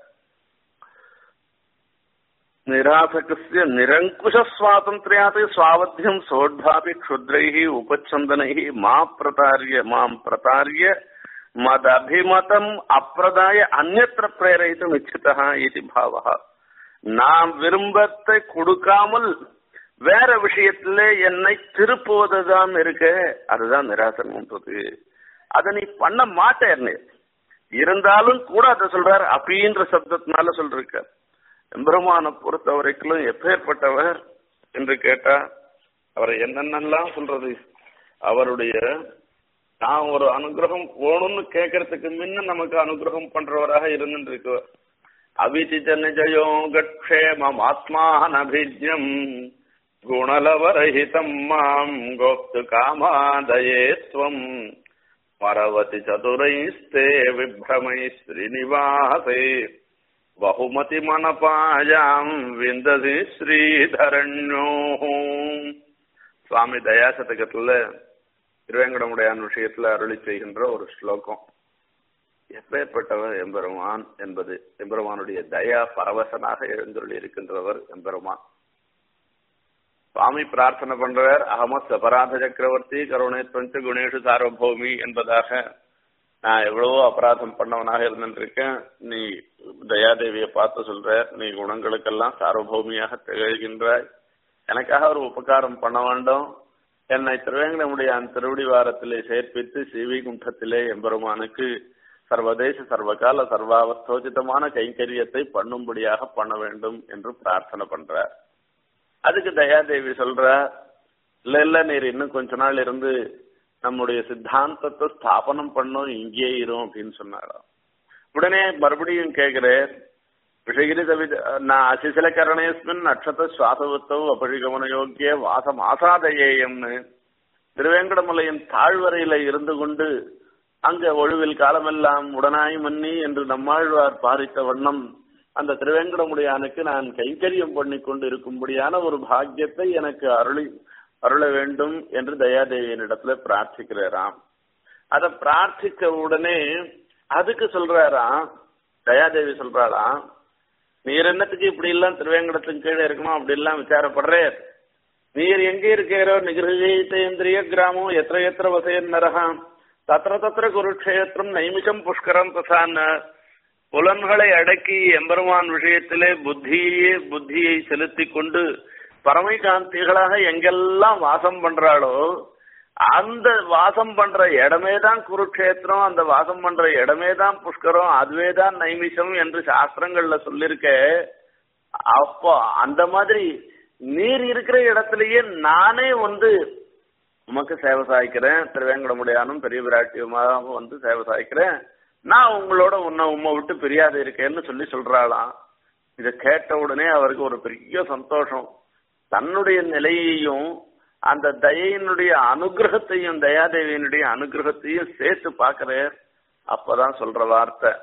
நிராசகசிய நிரங்குஷ சுவாதந்திரியாத் சுவாவத்தியம் சோட்பாபி க்ஷுத்ரைः உபச்சந்தனைः மா பிரதாரிய மாம் பிரதாரிய மதபிமதம் அப்பிரதாய அந்நத்திர பிரேரயித்தும் இச்சிதா இது பாவா நாம் விரும்பத்தை கொடுக்காமல் வேற விஷயத்துல என்னை திருப்புவதுதான் இருக்க அதுதான் நிராசனம்ன்றது அதை நீ பண்ண மாட்டேன்னு இருந்தாலும் கூட அதை சொல்றார் அப்படின்ற சப்தத்தினால சொல்லிருக்க எம்பெருமானை பொறுத்த வரைக்கும் எப்பேற்பட்டவர் என்று கேட்டா அவரை என்னென்னலாம் சொல்றது அவருடைய நான் ஒரு அனுகிரகம் போகணும்னு கேட்கறதுக்கு முன்ன நமக்கு அனுகிரகம் பண்றவராக இருந்துட்டு இருக்கவர் அவிதித நிஜயோ கட்சேமம் ஆத்மானபிஜம் குணலவரஹிதம் மாம் கோப்து காமாதயே ஸ்வம் பரவதி சதுரைஸ்தே விப்ரமை ஸ்ரீனிவாசே பகுமதி மனபாயாம் விந்ததி ஸ்ரீதரண்யோ சுவாமி தயாசதகத்துல திருவேங்கடமுடையான் விஷயத்துல அருளி செய்கின்ற ஒரு ஸ்லோகம் எப்பேற்பட்டவர் எம்பெருமான் என்பது எம்பெருமானுடைய தயா பரவசனாக எழுந்துள்ளி இருக்கின்றவர் எம்பெருமான் சுவாமி பிரார்த்தனை பண்றவர் அகமத் அபராத சக்கரவர்த்தி கருணை பஞ்ச குணேஷு சார்வபௌமி என்பதாக நான் எவ்வளவோ அபராதம் பண்ணவனாக இருந்திருக்கேன் நீ தயாதேவியை பார்த்து சொல்ற நீ குணங்களுக்கெல்லாம் சார்வபௌமியாக திகழ்கின்றாய் எனக்காக ஒரு உபகாரம் பண்ண வேண்டும் என்னை திருவேங்கடமுடைய அந்த திருவடி வாரத்திலே சேர்ப்பித்து சிவி குண்டத்திலே எம்பெருமானுக்கு சர்வதேச சர்வகால சர்வாவஸ்தோஜிதமான கைங்கரியத்தை பண்ணும்படியாக பண்ண வேண்டும் என்று பிரார்த்தனை பண்றார் அதுக்கு தயாதேவி சொல்ற இல்ல இல்ல நீர் இன்னும் கொஞ்ச நாள் இருந்து நம்முடைய சித்தாந்தத்தை ஸ்தாபனம் பண்ணும் இங்கே இரும் அப்படின்னு சொன்னாராம் உடனே மறுபடியும் கேட்கிறேன் விஷகிரி தவித நான் அசிசில கரணேஸ்மின் நட்சத்திர சுவாசவத்தவ் அபரிகமன யோக்கிய வாசம் ஆசாதயேயம்னு திருவேங்கடமலையின் தாழ்வரையில இருந்து கொண்டு அங்க ஒழுவில் காலமெல்லாம் உடனாய் மன்னி என்று நம்மாழ்வார் பாரித்த வண்ணம் அந்த திருவேங்கடமுடியானுக்கு நான் கைங்கரியம் பண்ணி கொண்டு இருக்கும்படியான ஒரு பாக்கியத்தை எனக்கு அருளி அருள வேண்டும் என்று தயாதேவியனிடத்துல பிரார்த்திக்கிறாராம் அத பிரார்த்திக்க உடனே அதுக்கு சொல்றாராம் தயாதேவி சொல்றாளாம் நீர் என்னத்துக்கு இப்படி எல்லாம் திருவேங்கடத்துக்கு கீழே இருக்கணும் அப்படி எல்லாம் விசாரப்படுறேன் நீர் எங்க இருக்கிறோ நிகிரகேந்திரிய கிராமம் எத்த எத்திர வசையன் நரகாம் தத்திர தத்திர குருக்ஷேத்திரம் நைமிஷம் புஷ்கரம் தசான் புலன்களை அடக்கி எம்பெருமான் விஷயத்திலே புத்தியே புத்தியை செலுத்தி கொண்டு பரமை காந்திகளாக எங்கெல்லாம் வாசம் பண்றாளோ அந்த வாசம் பண்ற இடமே தான் குருக்ஷேத்திரம் அந்த வாசம் பண்ற இடமே தான் புஷ்கரம் அதுவே தான் நைமிஷம் என்று சாஸ்திரங்கள்ல சொல்லிருக்க அப்போ அந்த மாதிரி நீர் இருக்கிற இடத்துலயே நானே வந்து உமக்கு சேவை சாய்க்கிறேன் திருவேங்கடமுடியானும் பெரிய விராட்டியமாக வந்து சேவை சாய்க்கிறேன் நான் உங்களோட உன்னை உம்மை விட்டு பிரியாது இருக்கேன்னு சொல்லி சொல்றாளாம் இதை கேட்ட உடனே அவருக்கு ஒரு பெரிய சந்தோஷம் தன்னுடைய நிலையையும் அந்த தயையினுடைய அனுகிரகத்தையும் தயாதேவியினுடைய அனுகிரகத்தையும் சேர்த்து பாக்குறார் அப்பதான் சொல்ற வார்த்தை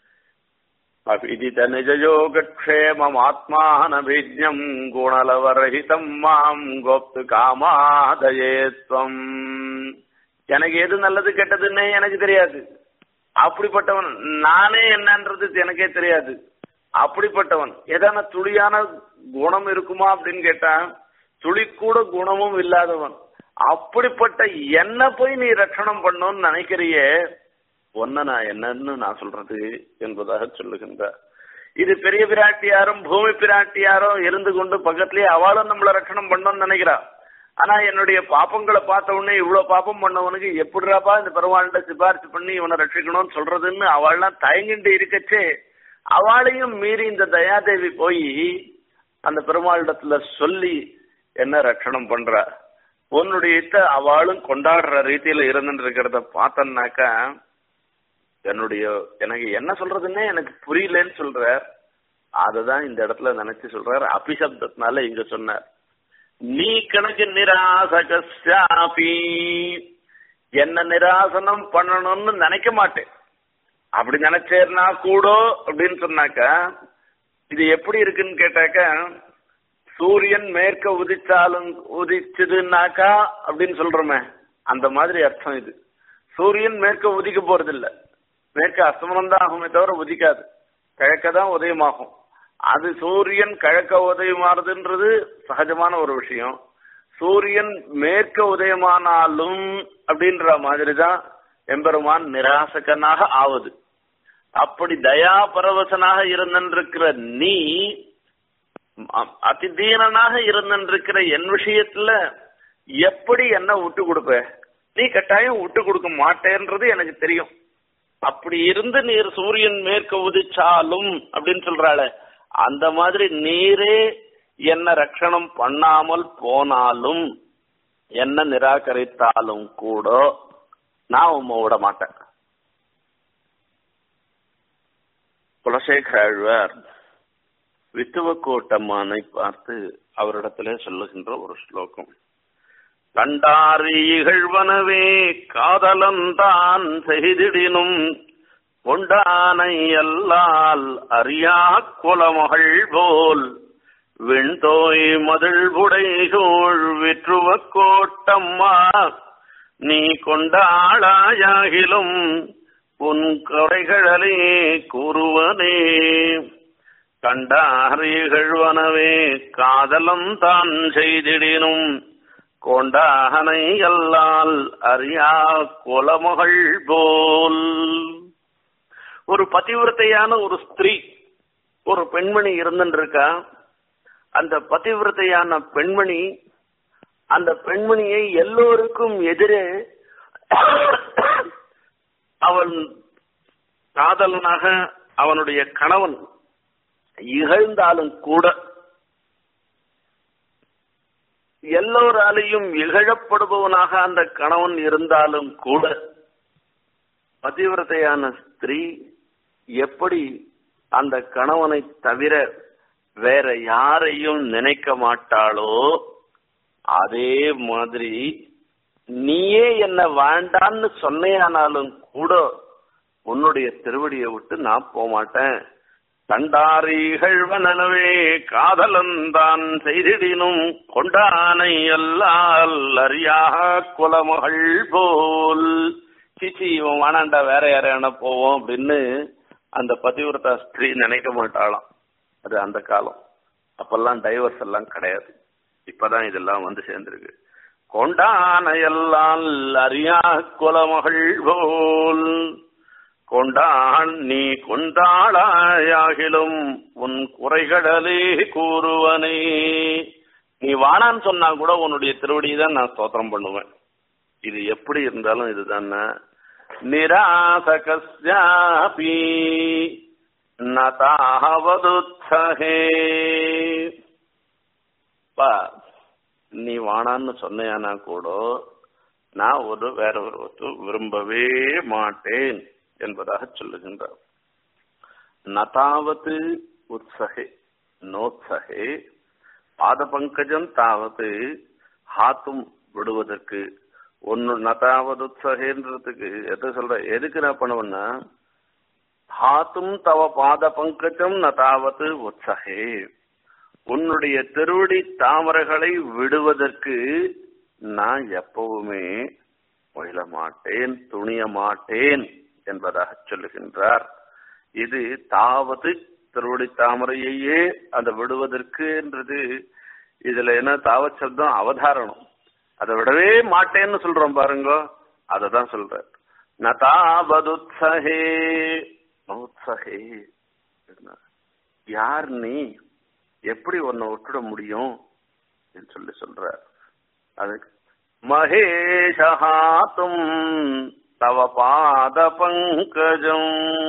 அபிதித நிஜயோகக்ஷேமம் ஆத்மானபிஜம் குணலவரஹிதம் மாம் கோப்து காமாதயேத்வம் எனக்கு எது நல்லது கெட்டதுன்னே எனக்கு தெரியாது அப்படிப்பட்டவன் நானே என்னன்றது எனக்கே தெரியாது அப்படிப்பட்டவன் ஏதான துளியான குணம் இருக்குமா அப்படின்னு கேட்டா துளி கூட குணமும் இல்லாதவன் அப்படிப்பட்ட என்ன போய் நீ ரட்சணம் பண்ணணும்னு நினைக்கிறியே ஒன்ன நான் என்னன்னு நான் சொல்றது என்பதாக சொல்லுகின்றார் இது பெரிய பிராட்டியாரும் பூமி பிராட்டியாரும் இருந்து கொண்டு பக்கத்திலேயே அவளும் நம்மள ரட்சணம் பண்ணணும்னு நினைக்கிறா ஆனா என்னுடைய பாப்பங்களை பார்த்த உடனே இவ்வளவு பாப்பம் பண்ணவனுக்கு எப்படிராப்பா இந்த பெருமாள்கிட்ட சிபாரிசு பண்ணி இவனை ரட்சிக்கணும்னு சொல்றதுன்னு அவள்லாம் தயங்கிட்டு இருக்கச்சே அவளையும் மீறி இந்த தயாதேவி போய் அந்த பெருமாளிடத்துல சொல்லி என்ன ரட்சணம் பண்றா உன்னுடைய இத்த அவளும் கொண்டாடுற ரீதியில இருந்துட்டு இருக்கிறத பார்த்தன்னாக்கா என்னுடைய எனக்கு என்ன சொல்றதுன்னே எனக்கு புரியலன்னு சொல்ற அததான் இந்த இடத்துல நினைச்சு சொல்றார் அபிசப்தத்தினால இங்க சொன்னார் நீ கணக்கு நிராசகி என்ன நிராசனம் பண்ணணும்னு நினைக்க மாட்டேன் அப்படி நினைச்சேர்னா கூட அப்படின்னு சொன்னாக்கா இது எப்படி இருக்குன்னு கேட்டாக்கா சூரியன் மேற்க உதிச்சாலும் உதிச்சதுன்னாக்கா அப்படின்னு சொல்றோமே அந்த மாதிரி அர்த்தம் இது சூரியன் மேற்க உதிக்க போறது இல்ல மேற்க அஸ்தமனம் தான் ஆகுமே தவிர உதிக்காது கிழக்க தான் உதயமாகும் அது சூரியன் கிழக்க உதயமாறுதுன்றது சகஜமான ஒரு விஷயம் சூரியன் மேற்க உதயமானாலும் அப்படின்ற மாதிரி தான் எம்பெருமான் நிராசகனாக ஆவது அப்படி தயா பரவசனாக இருந்திருக்கிற நீ அதிதீனனாக இருந்திருக்கிற என் விஷயத்துல எப்படி என்ன விட்டு கொடுப்ப நீ கட்டாயம் விட்டு கொடுக்க மாட்டேன்றது எனக்கு தெரியும் அப்படி இருந்து நீர் சூரியன் மேற்க உதிச்சாலும் அப்படின்னு சொல்றாள அந்த மாதிரி நீரே என்ன ரட்சணம் பண்ணாமல் போனாலும் என்ன நிராகரித்தாலும் கூட நான் உம்மை விட மாட்டேன் குலசேகராழ்வார் வித்துவக்கோட்டம்மானை பார்த்து அவரிடத்திலே சொல்லுகின்ற ஒரு ஸ்லோகம் கண்டாரி இகழ்வனவே காதலந்தான் செய்திடினும் கொண்டானை அல்லால் அறியா குலமகள் போல் விண்தோய் மதிள் புடைசூழ் விற்றுவ கோட்டம்மா நீ கொண்டாளாயாகிலும் உன் கொடைகளே கூறுவனே கண்டாரியகழ்வனவே காதலம் தான் செய்திடினும் கொண்டாகனை அல்லால் அறியா குலமகள் போல் ஒரு பதிவிரத்தையான ஒரு ஸ்திரீ ஒரு பெண்மணி இருந்துருக்கா அந்த பதிவிரத்தையான பெண்மணி அந்த பெண்மணியை எல்லோருக்கும் எதிரே அவன் காதலனாக அவனுடைய கணவன் இகழ்ந்தாலும் கூட எல்லோராலையும் இகழப்படுபவனாக அந்த கணவன் இருந்தாலும் கூட பதிவிரதையான ஸ்திரீ எப்படி அந்த கணவனை தவிர வேற யாரையும் நினைக்க மாட்டாளோ அதே மாதிரி நீயே என்ன வேண்டான்னு சொன்னையானாலும் கூட உன்னுடைய திருவடியை விட்டு நான் போக மாட்டேன் கண்டாரிகழ்வனவே காதலன் தான் செய்திடினும் கொண்டானை அல்லால் அறியா குலமகள் போல் சிச்சி இவன் வானாண்டா வேற யாரையான போவோம் அப்படின்னு அந்த பதிவிரதா ஸ்திரீ நினைக்க மாட்டாளாம் அது அந்த காலம் அப்பெல்லாம் டைவர்ஸ் எல்லாம் கிடையாது இப்பதான் இதெல்லாம் வந்து சேர்ந்திருக்கு கொண்டானையெல்லாம் அறியா குலமகள் போல் கொண்டான் நீ கொண்டாளாயாகிலும் உன் குறைகடலே கூறுவனே நீ வானான்னு சொன்னா கூட உன்னுடைய திருவடியை தான் நான் ஸ்தோத்திரம் பண்ணுவேன் இது எப்படி இருந்தாலும் இதுதான் நிராசகஸ்யாபி நதாவதுத்சகே பா நீ வானான்னு சொன்னையானா கூட நான் ஒரு வேற ஒரு வஸ்து விரும்பவே மாட்டேன் என்பதாக சொல்லுகின்றார் நதாவது உற்சகே நோத்சகே பாத பங்கஜம் தாவது ஹாத்தும் விடுவதற்கு ஒன்னு நதாவது உற்சகேன்றதுக்கு எது சொல்ற எதுக்கு நான் பண்ணுவேன்னா ஹாத்தும் தவ பாத பங்கஜம் நதாவது உற்சகே உன்னுடைய திருவடி தாமரைகளை விடுவதற்கு நான் எப்பவுமே முயல மாட்டேன் துணிய மாட்டேன் என்பதாக சொல்லுகின்றார் இது தாவது திருவடி தாமரையையே அந்த விடுவதற்குன்றது இதுல என்ன தாவ சப்தம் அவதாரணம் அதை விடவே மாட்டேன்னு சொல்றோம் பாருங்க அதை தான் சொல்ற நதாபதுத்சகே நோத்சகே யார் நீ எப்படி உன்னை விட்டுட முடியும் சொல்லி சொல்ற அதுக்கு மகேஷஹாத்தும் தவ பாத பங்கஜம்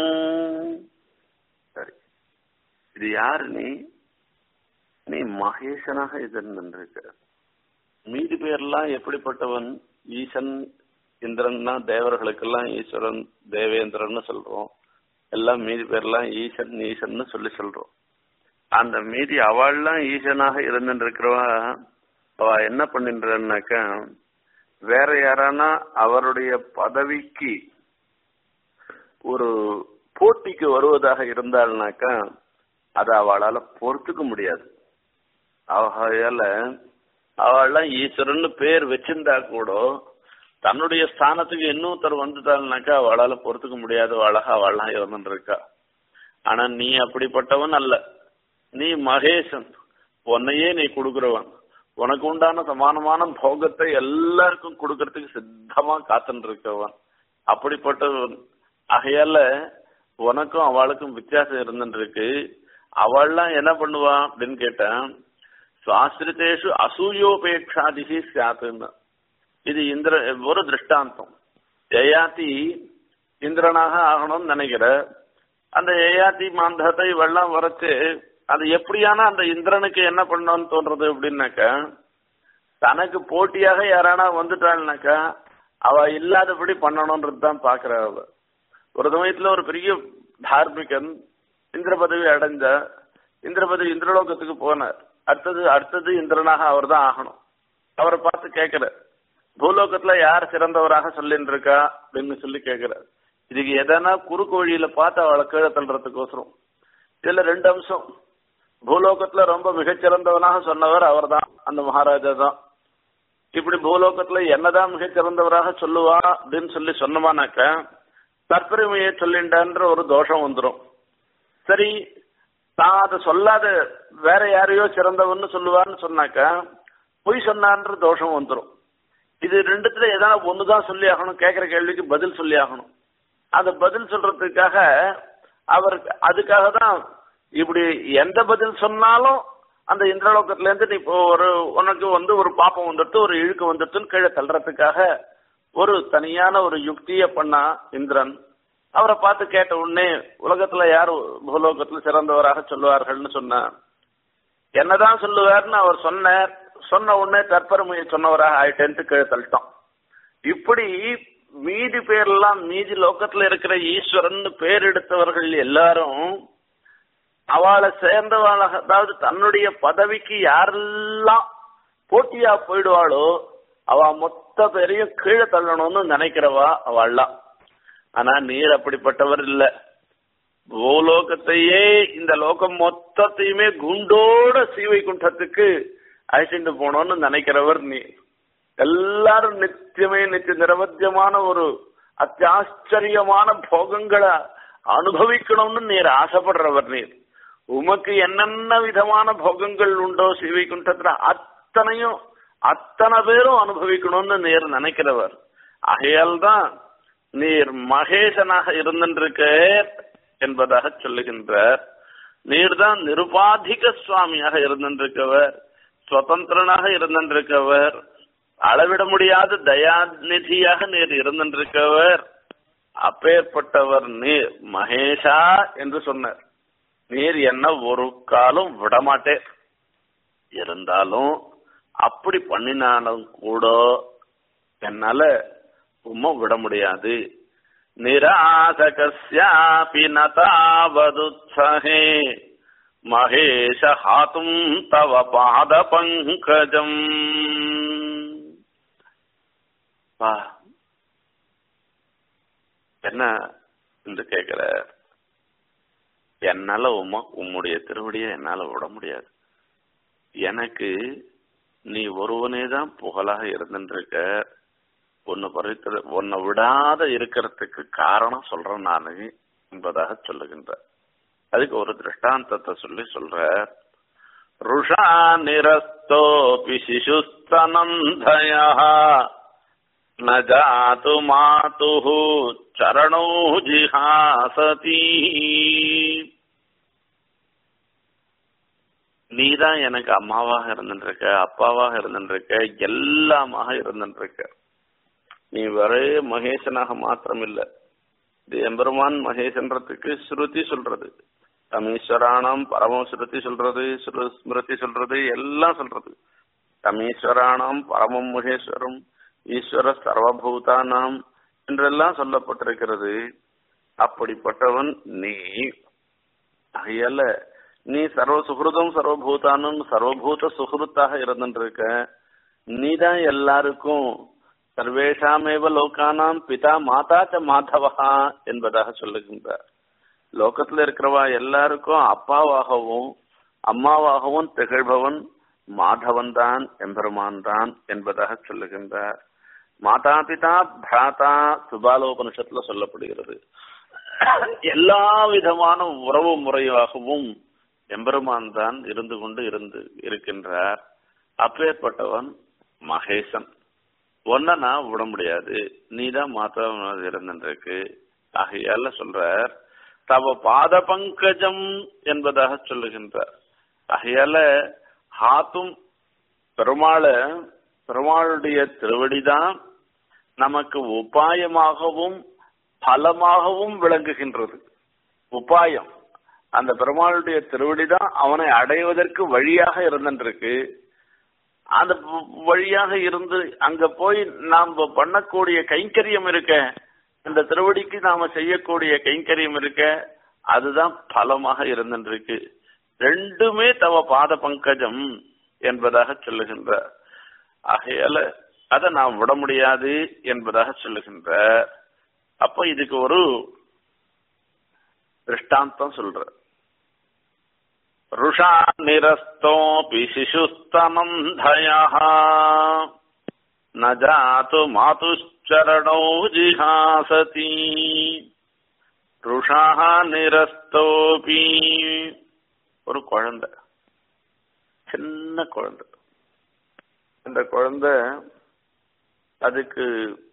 சரி இது யாரு நீ நீ மகேசனாக இருந்திருக்க மீதி பேர்லாம் எப்படிப்பட்டவன் ஈசன் இந்திரன்னா தேவர்களுக்கெல்லாம் ஈஸ்வரன் தேவேந்திரன்னு சொல்றோம் எல்லாம் மீதி பேர்லாம் ஈசன் ஈசன்னு சொல்லி சொல்றோம் அந்த மீதி அவள்லாம் ஈசனாக இருந்துருக்கிறவ அவ என்ன பண்ணின்றனாக்கா வேற யாரானா அவருடைய பதவிக்கு ஒரு போட்டிக்கு வருவதாக இருந்தாள்னாக்கா அதை அவளால பொறுத்துக்க முடியாது அவளால அவள்லாம் ஈஸ்வரன் பேர் வச்சிருந்தா கூட தன்னுடைய ஸ்தானத்துக்கு இன்னொருத்தர் வந்துட்டாள்னாக்கா அவளால பொறுத்துக்க முடியாது அழகா அவள்லாம் இருந்துருக்கா ஆனா நீ அப்படிப்பட்டவன் அல்ல நீ மகேசன் உன்னையே நீ கொடுக்கிறவன் உனக்கு உண்டான சமானமான போகத்தை எல்லாருக்கும் கொடுக்கறதுக்கு சித்தமா காத்துட்டு இருக்கவன் அப்படிப்பட்டவன் ஆகையால உனக்கும் அவளுக்கும் வித்தியாசம் இருந்துட்டு இருக்கு அவள்லாம் என்ன பண்ணுவா அப்படின்னு கேட்டேன் சுவாசிரித்தேஷு அசூயோபேட்சாதிகி சாத்துன்னு இது இந்திர ஒரு திருஷ்டாந்தம் ஜெயாதி இந்திரனாக ஆகணும்னு நினைக்கிற அந்த ஏயாத்தி மாந்தத்தை வெள்ளம் வரைச்சு அது எப்படியான அந்த இந்திரனுக்கு என்ன பண்ணணும்னு தோன்றது அப்படின்னாக்கா தனக்கு போட்டியாக யாரானா வந்துட்டாள்னாக்கா அவ இல்லாதபடி பண்ணணும்ன்றது தான் பாக்குறா அவ ஒரு சமயத்துல ஒரு பெரிய தார்மிகன் இந்திர பதவி அடைஞ்ச இந்திர பதவி இந்திரலோகத்துக்கு போனார் அடுத்தது அடுத்தது இந்திரனாக அவர் தான் ஆகணும் அவரை பார்த்து கேட்கிற பூலோகத்துல யார் சிறந்தவராக சொல்லின்னு இருக்கா அப்படின்னு சொல்லி கேட்கிறார் இதுக்கு எதனா குறுக்கு வழியில பார்த்து அவளை கீழே தள்ளுறதுக்கோசரம் இதுல ரெண்டு அம்சம் பூலோகத்துல ரொம்ப மிகச்சிறந்தவனாக சொன்னவர் அவர் தான் அந்த மகாராஜா தான் இப்படி பூலோகத்துல என்னதான் மிகச்சிறந்தவராக சொல்லுவா அப்படின்னு சொல்லி சொன்னமானாக்க தற்பெருமையை சொல்லிண்டான்ற ஒரு தோஷம் வந்துடும் சரி தான் அதை சொல்லாத வேற யாரையோ சிறந்தவன்னு சொல்லுவான்னு சொன்னாக்கா பொய் சொன்னான்ற தோஷம் வந்துடும் இது ரெண்டுத்துல ஏதாவது ஒண்ணுதான் சொல்லி ஆகணும் கேட்கிற கேள்விக்கு பதில் சொல்லி ஆகணும் அந்த பதில் சொல்றதுக்காக அவர் அதுக்காக தான் இப்படி எந்த பதில் சொன்னாலும் அந்த இந்திரலோகத்துல இருந்து நீ இப்போ ஒரு உனக்கு வந்து ஒரு பாப்பம் வந்துட்டு ஒரு இழுக்கு வந்துட்டுன்னு கீழே தள்ளுறதுக்காக ஒரு தனியான ஒரு யுக்திய பண்ணா இந்திரன் அவரை பார்த்து கேட்ட உடனே உலகத்துல யார் பூலோகத்துல சிறந்தவராக சொல்லுவார்கள்னு சொன்னா என்னதான் சொல்லுவார்னு அவர் சொன்னார் சொன்ன உடனே தற்பெருமையை சொன்னவராக ஆயிட்டேன்ட்டு கீழே தள்ளிட்டோம் இப்படி மீதி பேர்லாம் மீதி லோகத்துல இருக்கிற ஈஸ்வரன் பேர் எடுத்தவர்கள் எல்லாரும் அவளை சேர்ந்தவளாக அதாவது தன்னுடைய பதவிக்கு யாரெல்லாம் போட்டியா போயிடுவாளோ அவ மொத்த பேரையும் கீழே தள்ளணும்னு நினைக்கிறவா அவள்லாம் ஆனா நீர் அப்படிப்பட்டவர் இல்ல பூலோகத்தையே இந்த லோகம் மொத்தத்தையுமே குண்டோட சீவை குண்டத்துக்கு அழைச்சிட்டு போனோம்னு நினைக்கிறவர் நீ எல்லாரும் நித்தியமே நித்திய நிரவத்தியமான ஒரு அத்தியாச்சரியமான போகங்களை அனுபவிக்கணும்னு நீர் ஆசைப்படுறவர் நீர் உமக்கு என்னென்ன விதமான போகங்கள் உண்டோ சிவை குண்டத்துல அத்தனையும் அத்தனை பேரும் அனுபவிக்கணும்னு நீர் நினைக்கிறவர் ஆகையால் தான் நீர் மகேசனாக இருந்திருக்க என்பதாக சொல்லுகின்றார் நீர் தான் நிருபாதிக சுவாமியாக இருந்திருக்கவர் சுதந்திரனாக இருந்திருக்கவர் அளவிட முடியாத தயாநிதியாக நீர் இருந்திருக்கவர் அப்பேற்பட்டவர் நீர் மகேஷா என்று சொன்னார் நீர் என்ன ஒரு காலம் விடமாட்டே இருந்தாலும் அப்படி பண்ணினாலும் கூட என்னால உம்மை விட முடியாது நிராசகஸ்யாபி நதாவதுத்சகே மகேஷ ஹாத்தும் தவ பாத பங்கஜம் வா என்ன என்று கேக்குற என்னால உமா உம்முடைய திருவடியை என்னால விட முடியாது எனக்கு நீ ஒருவனே தான் புகழாக இருந்துருக்க உன்னை பறிக்கிற உன்னை விடாத இருக்கிறதுக்கு காரணம் சொல்றேன் நானு என்பதாக சொல்லுகின்ற அதுக்கு ஒரு திருஷ்டாந்தத்தை சொல்லி சொல்ற ருஷா நிரஸ்தோபி சிசுஸ்தனந்தயா न जातु मातुः चरणौ जिहासति நீதான் எனக்கு அம்மாவாக இருந்துருக்க அப்பாவாக இருந்துருக்க எல்லாமாக இருந்துருக்க நீ ஒரே மகேசனாக மாத்திரம் இல்ல இது எம்பெருமான் மகேசன்றதுக்கு ஸ்ருதி சொல்றது தமீஸ்வராணம் பரம ஸ்ருதி சொல்றது ஸ்மிருதி சொல்றது எல்லாம் சொல்றது தமீஸ்வராணம் பரமம் மகேஸ்வரம் ஈஸ்வர சர்வபூதானாம் என்றெல்லாம் சொல்லப்பட்டிருக்கிறது அப்படிப்பட்டவன் நீ ஆகையால நீ சர்வ சுகிருதம் சர்வபூதானும் சர்வபூத சுகிருத்தாக இருந்துருக்க நீதான் எல்லாருக்கும் சர்வேஷாமேவ லோகானாம் பிதா மாதா ச மாதவா என்பதாக சொல்லுகின்றார் லோகத்துல இருக்கிறவா எல்லாருக்கும் அப்பாவாகவும் அம்மாவாகவும் திகழ்பவன் மாதவன் தான் எம்பெருமான் தான் என்பதாக சொல்லுகின்றார் மாதா பிதா பிராதா சுபாலோபனிஷத்துல சொல்லப்படுகிறது எல்லா விதமான உறவு முறையாகவும் எம்பெருமான் தான் இருந்து கொண்டு இருந்து இருக்கின்றார் அப்பேற்பட்டவன் மகேசன் ஒன்ன நான் விட முடியாது நீதான் மாத்திரம் இருந்துருக்கு ஆகையால சொல்றார் தவ பாத பங்கஜம் என்பதாக சொல்லுகின்றார் ஆகையால ஹாத்தும் பெருமாள பெருமாளுடைய திருவடிதான் நமக்கு உபாயமாகவும் பலமாகவும் விளங்குகின்றது உபாயம் அந்த பெருமாளுடைய திருவடிதான் அவனை அடைவதற்கு வழியாக இருந்திருக்கு அந்த வழியாக இருந்து அங்க போய் நாம் பண்ணக்கூடிய கைங்கரியம் இருக்க அந்த திருவடிக்கு நாம செய்யக்கூடிய கைங்கரியம் இருக்க அதுதான் பலமாக இருந்திருக்கு ரெண்டுமே தவ பாத பங்கஜம் என்பதாக சொல்லுகின்ற ஆகையால அதை நாம் விட முடியாது என்பதாக சொல்லுகின்ற அப்ப இதுக்கு ஒரு திருஷ்டாந்தம் சொல்ற ருஷா நிரஸ்தோபி சிசுஸ்தமந்தயா ந ஜாத்து மாதுச்சரணோ ஜிஹாசதி ருஷாக நிரஸ்தோபி ஒரு குழந்தை சின்ன குழந்தை அந்த குழந்தை அதுக்கு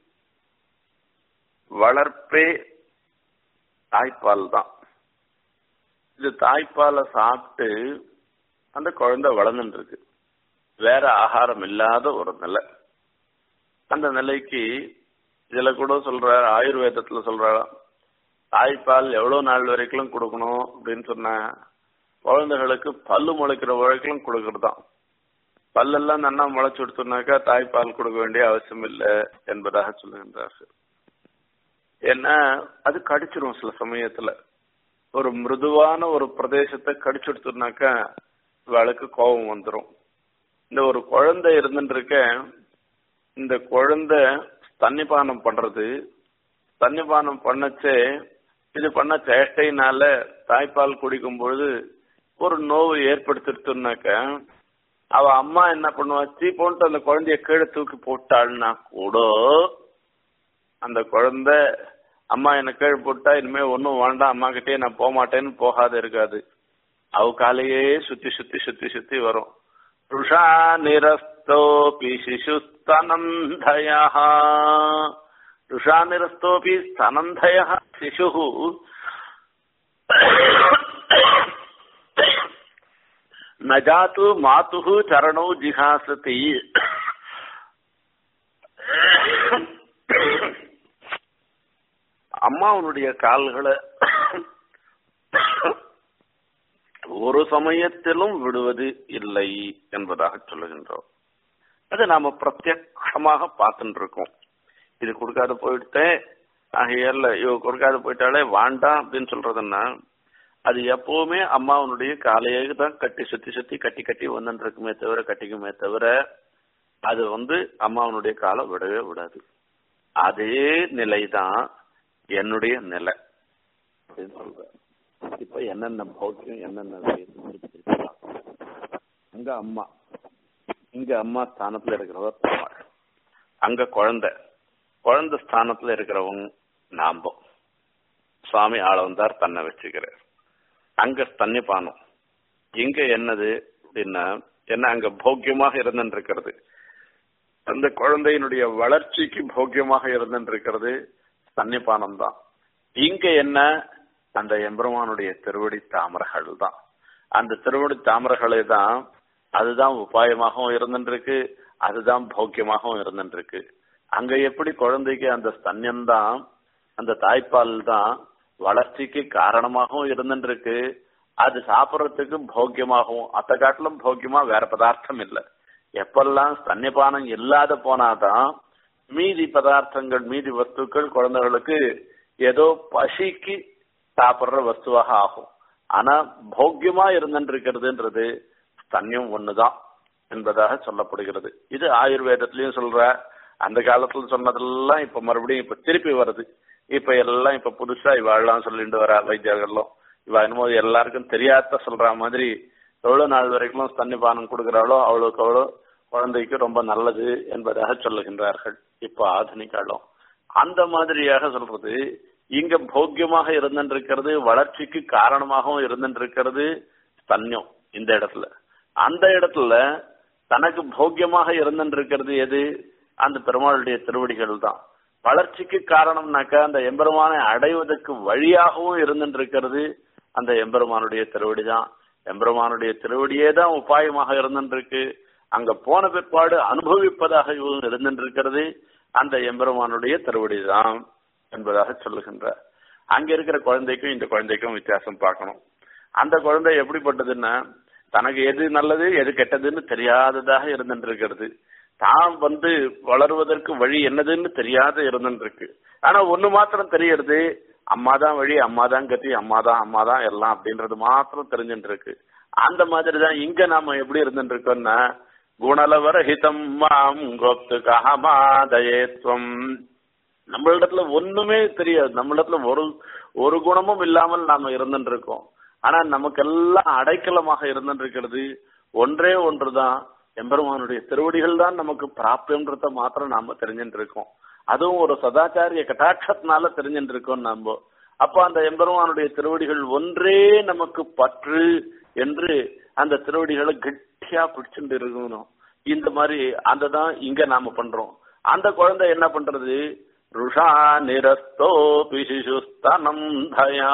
வளர்ப்பே தாய்ப்பால் தான் இது தாய்ப்பாலை சாப்பிட்டு அந்த குழந்தை வளர்ந்துட்டு இருக்கு வேற ஆகாரம் இல்லாத ஒரு நிலை அந்த நிலைக்கு இதுல கூட சொல்ற ஆயுர்வேதத்துல சொல்றாராம் தாய்ப்பால் எவ்வளவு நாள் வரைக்கும் கொடுக்கணும் அப்படின்னு சொன்ன குழந்தைகளுக்கு பல்லு முளைக்கிற வரைக்கும் கொடுக்கறதுதான் பல்லெல்லாம் நன்னா முளைச்சு கொடுத்தோம்னாக்கா தாய்ப்பால் கொடுக்க வேண்டிய அவசியம் இல்லை என்பதாக சொல்லுகின்றார்கள் ஏன்னா அது கடிச்சிரும் சில சமயத்துல ஒரு மிருதுவான ஒரு பிரதேசத்தை கடிச்சு கொடுத்தோம்னாக்கா இவளுக்கு கோபம் வந்துடும் இந்த ஒரு குழந்தை இருந்துட்டு இருக்க இந்த குழந்தை தண்ணிபானம் பண்றது தண்ணிபானம் பண்ணச்சே இது பண்ண சேஷ்டையினால தாய்ப்பால் குடிக்கும் பொழுது ஒரு நோவு ஏற்படுத்திட்டுனாக்க அவ அம்மா என்ன பண்ணுவா சீ போன்ட்டு அந்த குழந்தைய கீழே தூக்கி போட்டாள்னா கூட அந்த குழந்தை அம்மா என்ன கீழே போட்டா இனிமே ஒன்னும் வேண்டாம் அம்மா கிட்டே நான் போக மாட்டேன்னு போகாத இருக்காது அவ காலையே சுத்தி சுத்தி சுத்தி சுத்தி வரும் ருஷா நிரஸ்தோபி சிசுஸ்தனந்தய ருஷா நிரஸ்தோபி ஸ்தனந்தய சிசு ந ஜாத்து மாத்து சரணோ ஜிஹாசதி அம்மாவனுடைய கால்களை ஒரு சமயத்திலும் விடுவது இல்லை என்பதாக சொல்லுகின்றோம் அது நாம பிரத்யட்சமாக பார்த்துட்டு இருக்கோம் இது கொடுக்காத போயிட்டேன் ஆகையால இவ கொடுக்காத போயிட்டாலே வாண்டாம் அப்படின்னு சொல்றதுன்னா அது எப்பவுமே அம்மாவனுடைய காலையே தான் கட்டி சுத்தி சுத்தி கட்டி கட்டி வந்துட்டு இருக்குமே தவிர கட்டிக்குமே தவிர அது வந்து அம்மாவனுடைய காலை விடவே விடாது அதே நிலைதான் என்னுடைய நிலை அப்படின்னு சொல்றேன் இப்ப என்னென்ன பௌத்தியம் என்னென்ன அங்க அம்மா இங்க அம்மா ஸ்தானத்துல இருக்கிறவர் பெருமாள் அங்க குழந்தை குழந்தை ஸ்தானத்துல இருக்கிறவங்க நாம சுவாமி ஆள வந்தார் தன்னை வச்சுக்கிறார் அங்க ஸ்தன்யபானம் இங்க என்னது அப்படின்னா என்ன அங்க போக்கியமாக இருந்துட்டு இருக்கிறது அந்த குழந்தையினுடைய வளர்ச்சிக்கு போக்கியமாக இருந்துட்டு இருக்கிறது ஸ்தன்யபானம் தான் இங்க என்ன அந்த எம்பெருமானுடைய திருவடி தாமரைகள் தான் அந்த திருவடி தாமரைகளே தான் அதுதான் உபாயமாகவும் இருந்துருக்கு அதுதான் போக்கியமாகவும் இருந்துருக்கு அங்க எப்படி குழந்தைக்கு அந்த ஸ்தன்யம்தான் அந்த தாய்ப்பால் தான் வளர்ச்சிக்கு காரணமாகவும் இருந்துருக்கு அது சாப்பிட்றதுக்கு போக்கியமாகவும் அத்த காட்டிலும் போக்கியமா வேற பதார்த்தம் இல்லை எப்பெல்லாம் ஸ்தன்யபானம் இல்லாத போனாதான் மீதி பதார்த்தங்கள் மீதி வஸ்துக்கள் குழந்தைகளுக்கு ஏதோ பசிக்கு சாப்பிடுற வஸ்துவாக ஆகும் ஆனா போக்கியமா இருந்துருக்கிறதுன்றது ஸ்தன்யம் ஒண்ணுதான் என்பதாக சொல்லப்படுகிறது இது ஆயுர்வேதத்திலயும் சொல்ற அந்த காலத்துல சொன்னதெல்லாம் இப்ப மறுபடியும் இப்ப திருப்பி வருது இப்ப எல்லாம் இப்ப புதுசா இவாள்லாம் சொல்லிட்டு வர வைத்தியர்களும் இவ என்னமோ எல்லாருக்கும் தெரியாத சொல்ற மாதிரி எவ்வளவு நாள் வரைக்கும் ஸ்தன்யபானம் கொடுக்கிறாளோ அவ்வளவுக்கு அவ்வளோ குழந்தைக்கு ரொம்ப நல்லது என்பதாக சொல்லுகின்றார்கள் இப்ப ஆధుனிக காலம் அந்த மாதிரியாக சொல்றது இங்க போக்கியமாக இருந்துருக்கிறது வளர்ச்சிக்கு காரணமாகவும் இருந்துருக்கிறது ஸ்தன்யம் இந்த இடத்துல அந்த இடத்துல தனக்கு போக்கியமாக இருந்துருக்கிறது எது அந்த பெருமாளுடைய திருவடிகள் தான் வளர்ச்சிக்கு காரணம்னாக்கா அந்த எம்பெருமானை அடைவதற்கு வழியாகவும் இருந்துருக்கிறது அந்த எம்பெருமானுடைய திருவடி தான் எம்பெருமானுடைய திருவடியே தான் உபாயமாக இருந்துருக்கு அங்க போன பிற்பாடு அனுபவிப்பதாக இருந்துருக்கிறது அந்த எம்பெருமானுடைய திருவடி தான் என்பதாக சொல்லுகின்றார் அங்க இருக்கிற குழந்தைக்கும் இந்த குழந்தைக்கும் வித்தியாசம் பார்க்கணும் அந்த குழந்தை எப்படிப்பட்டதுன்னா தனக்கு எது நல்லது எது கெட்டதுன்னு தெரியாததாக இருந்துருக்கிறது தான் வந்து வளருவதற்கு வழி என்னதுன்னு தெரியாத இருந்துருக்கு ஆனா ஒண்ணு மாத்திரம் தெரியறது அம்மா தான் வழி அம்மா தான் கத்தி அம்மா தான் அம்மா தான் எல்லாம் அப்படின்றது மாத்திரம் தெரிஞ்சுட்டு இருக்கு அந்த மாதிரி தான் இங்க நாம எப்படி இருந்துட்டு இருக்கோம்னா குணலவர ஹிதம் மாம் கோப்து கஹமாதயேத்வம் நம்மளிடத்துல ஒண்ணுமே தெரியாது நம்மளிடத்துல ஒரு ஒரு குணமும் இல்லாமல் நாம இருந்துட்டு இருக்கோம் ஆனா நமக்கெல்லாம் அடைக்கலமாக இருந்துட்டு இருக்கிறது ஒன்றே ஒன்றுதான் எம்பெருமானுடைய திருவடிகள் தான் நமக்கு பிராப்தியன்றத மாத்திரம் நாம தெரிஞ்சுட்டு இருக்கோம் அதுவும் ஒரு சதாச்சாரிய கட்டாட்சத்தினால தெரிஞ்சுட்டு இருக்கோம் நாம அப்ப அந்த எம்பெருமானுடைய திருவடிகள் ஒன்றே நமக்கு பற்று என்று அந்த திருவடிகளை கெட்டியா பிடிச்சுட்டு இருக்கணும் இந்த மாதிரி அந்த தான் இங்க நாம பண்றோம் அந்த குழந்தை என்ன பண்றது ருஷா நிரஸ்தோபி சிசுஸ்தனம் தயா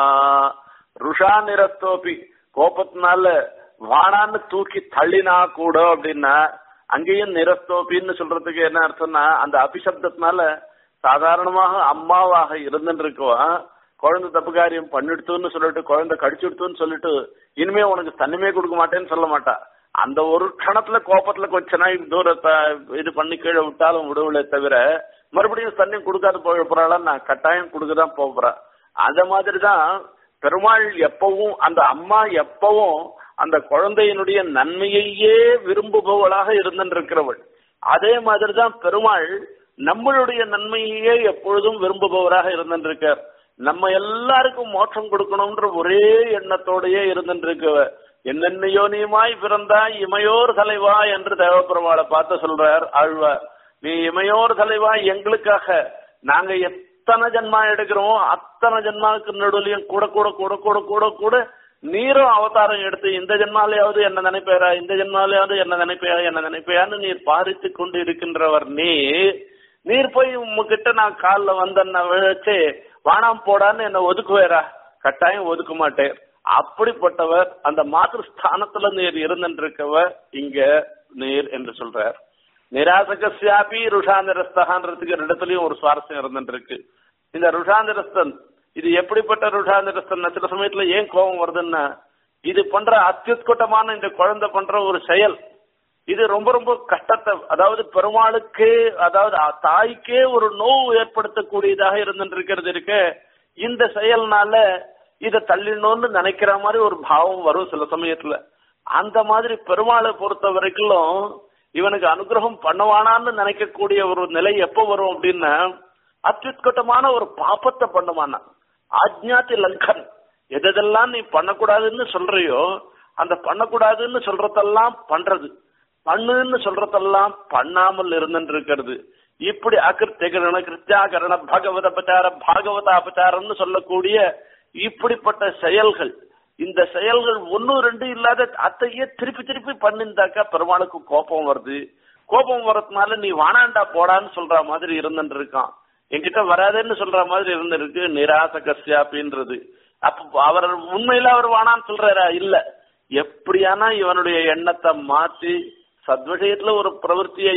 ருஷா நிரஸ்தோபி கோபத்தினால வானான்னு தூக்கி தள்ளினா கூட அப்படின்னா அங்கேயும் நிரஸ்தோபின்னு சொல்றதுக்கு என்ன அர்த்தம்னா அந்த அபிசப்தத்தினால சாதாரணமாக அம்மாவாக இருந்துட்டு இருக்கவா குழந்தை தப்பு காரியம் பண்ணிடுத்துன்னு சொல்லிட்டு குழந்தை கடிச்சுடுத்துன்னு சொல்லிட்டு இனிமே உனக்கு தனிமே கொடுக்க மாட்டேன்னு சொல்ல மாட்டா அந்த ஒரு க்ஷணத்துல கோபத்துல கொஞ்ச நாள் தூரத்தை இது பண்ணி கீழே விட்டாலும் விடுவலே தவிர மறுபடியும் தண்ணி கொடுக்காது போக போறாள் நான் கட்டாயம் கொடுக்கதான் போறேன் அந்த மாதிரிதான் பெருமாள் எப்பவும் அந்த அம்மா எப்பவும் அந்த குழந்தையினுடைய நன்மையையே விரும்புபவளாக இருந்திருக்கிறவள் அதே மாதிரிதான் பெருமாள் நம்மளுடைய நன்மையையே எப்பொழுதும் விரும்புபவராக இருந்திருக்கார் நம்ம எல்லாருக்கும் மோட்சம் கொடுக்கணும்ன்ற ஒரே எண்ணத்தோடயே இருந்திருக்கவ என்னென்ன யோனியுமாய் பிறந்தாய் இமையோர் தலைவா என்று தேவப்பெருமாளை பார்த்து சொல்றார் ஆழ்வார் நீ இமையோர் தலைவா எங்களுக்காக நாங்க எத்தனை ஜென்மா எடுக்கிறோமோ அத்தனை ஜென்மாவுக்கு நடுவுலையும் கூட கூட கூட கூட கூட கூட நீரும் அவதாரம் எடுத்து இந்த ஜென்மாலையாவது என்ன நினைப்பேரா இந்த ஜென்மாலையாவது என்ன நினைப்பையா என்ன நினைப்பையான்னு நீர் பாரித்து கொண்டு இருக்கின்றவர் நீர் நீர் போய் உங்ககிட்ட நான் காலில் வந்தேன்ன விழிச்சு வானாம் போடான்னு என்ன ஒதுக்குவேரா கட்டாயம் ஒதுக்க மாட்டேன் அப்படிப்பட்டவர் அந்த மாத்திரு ஸ்தானத்துல நீர் இருந்திருக்கவர் இங்க நீர் என்று சொல்றார் நிராசகசியாபி ருஷாந்திரஸ்தகான்றதுக்கு இடத்துலயும் ஒரு சுவாரஸ்யம் இருந்துருக்கு இந்த ருஷாந்திரஸ்தன் இது எப்படிப்பட்ட ருஷாந்திரஸ்தன் சில சமயத்துல ஏன் கோபம் வருதுன்னா இது பண்ற அத்தியுத்கட்டமான இந்த குழந்தை பண்ற ஒரு செயல் இது ரொம்ப ரொம்ப கஷ்டத்தை அதாவது பெருமாளுக்கே அதாவது தாய்க்கே ஒரு நோவு ஏற்படுத்தக்கூடியதாக இருந்துருக்கிறது இருக்கு இந்த செயல்னால இத தள்ளிடணும்னு நினைக்கிற மாதிரி ஒரு பாவம் வரும் சில சமயத்துல அந்த மாதிரி பெருமாளை பொறுத்த வரைக்கும் இவனுக்கு அனுகிரகம் பண்ணுவானான்னு நினைக்கக்கூடிய ஒரு நிலை எப்ப வரும் அப்படின்னா அத்யுத்கட்டமான ஒரு பாப்பத்தை பண்ணுவானா ஆஜ்ஞாத்தி லங்கன் எதெல்லாம் நீ பண்ணக்கூடாதுன்னு சொல்றியோ அந்த பண்ணக்கூடாதுன்னு சொல்றதெல்லாம் பண்றது பண்ணுன்னு சொல்றதெல்லாம் பண்ணாமல் இருந்துட்டு இருக்கிறது இப்படி அகிருத்திகரண கிருத்தியாகரண பகவத அபச்சார பாகவத அபச்சாரம்னு சொல்லக்கூடிய இப்படிப்பட்ட செயல்கள் இந்த செயல்கள் ஒன்னும் ரெண்டு இல்லாத அத்தையே திருப்பி திருப்பி பண்ணிருந்தாக்கா பெருமாளுக்கு கோபம் வருது கோபம் வர்றதுனால நீ வானாண்டா போடான்னு சொல்ற மாதிரி இருந்துட்டு இருக்கான் என்கிட்ட வராதேன்னு சொல்ற மாதிரி இருந்திருக்கு நிராச கசியாப்பின்றது அப்ப அவர் உண்மையில அவர் வானான்னு சொல்றாரா இல்ல எப்படியானா இவனுடைய எண்ணத்தை மாத்தி சத்விஷயத்துல ஒரு பிரவருத்தியை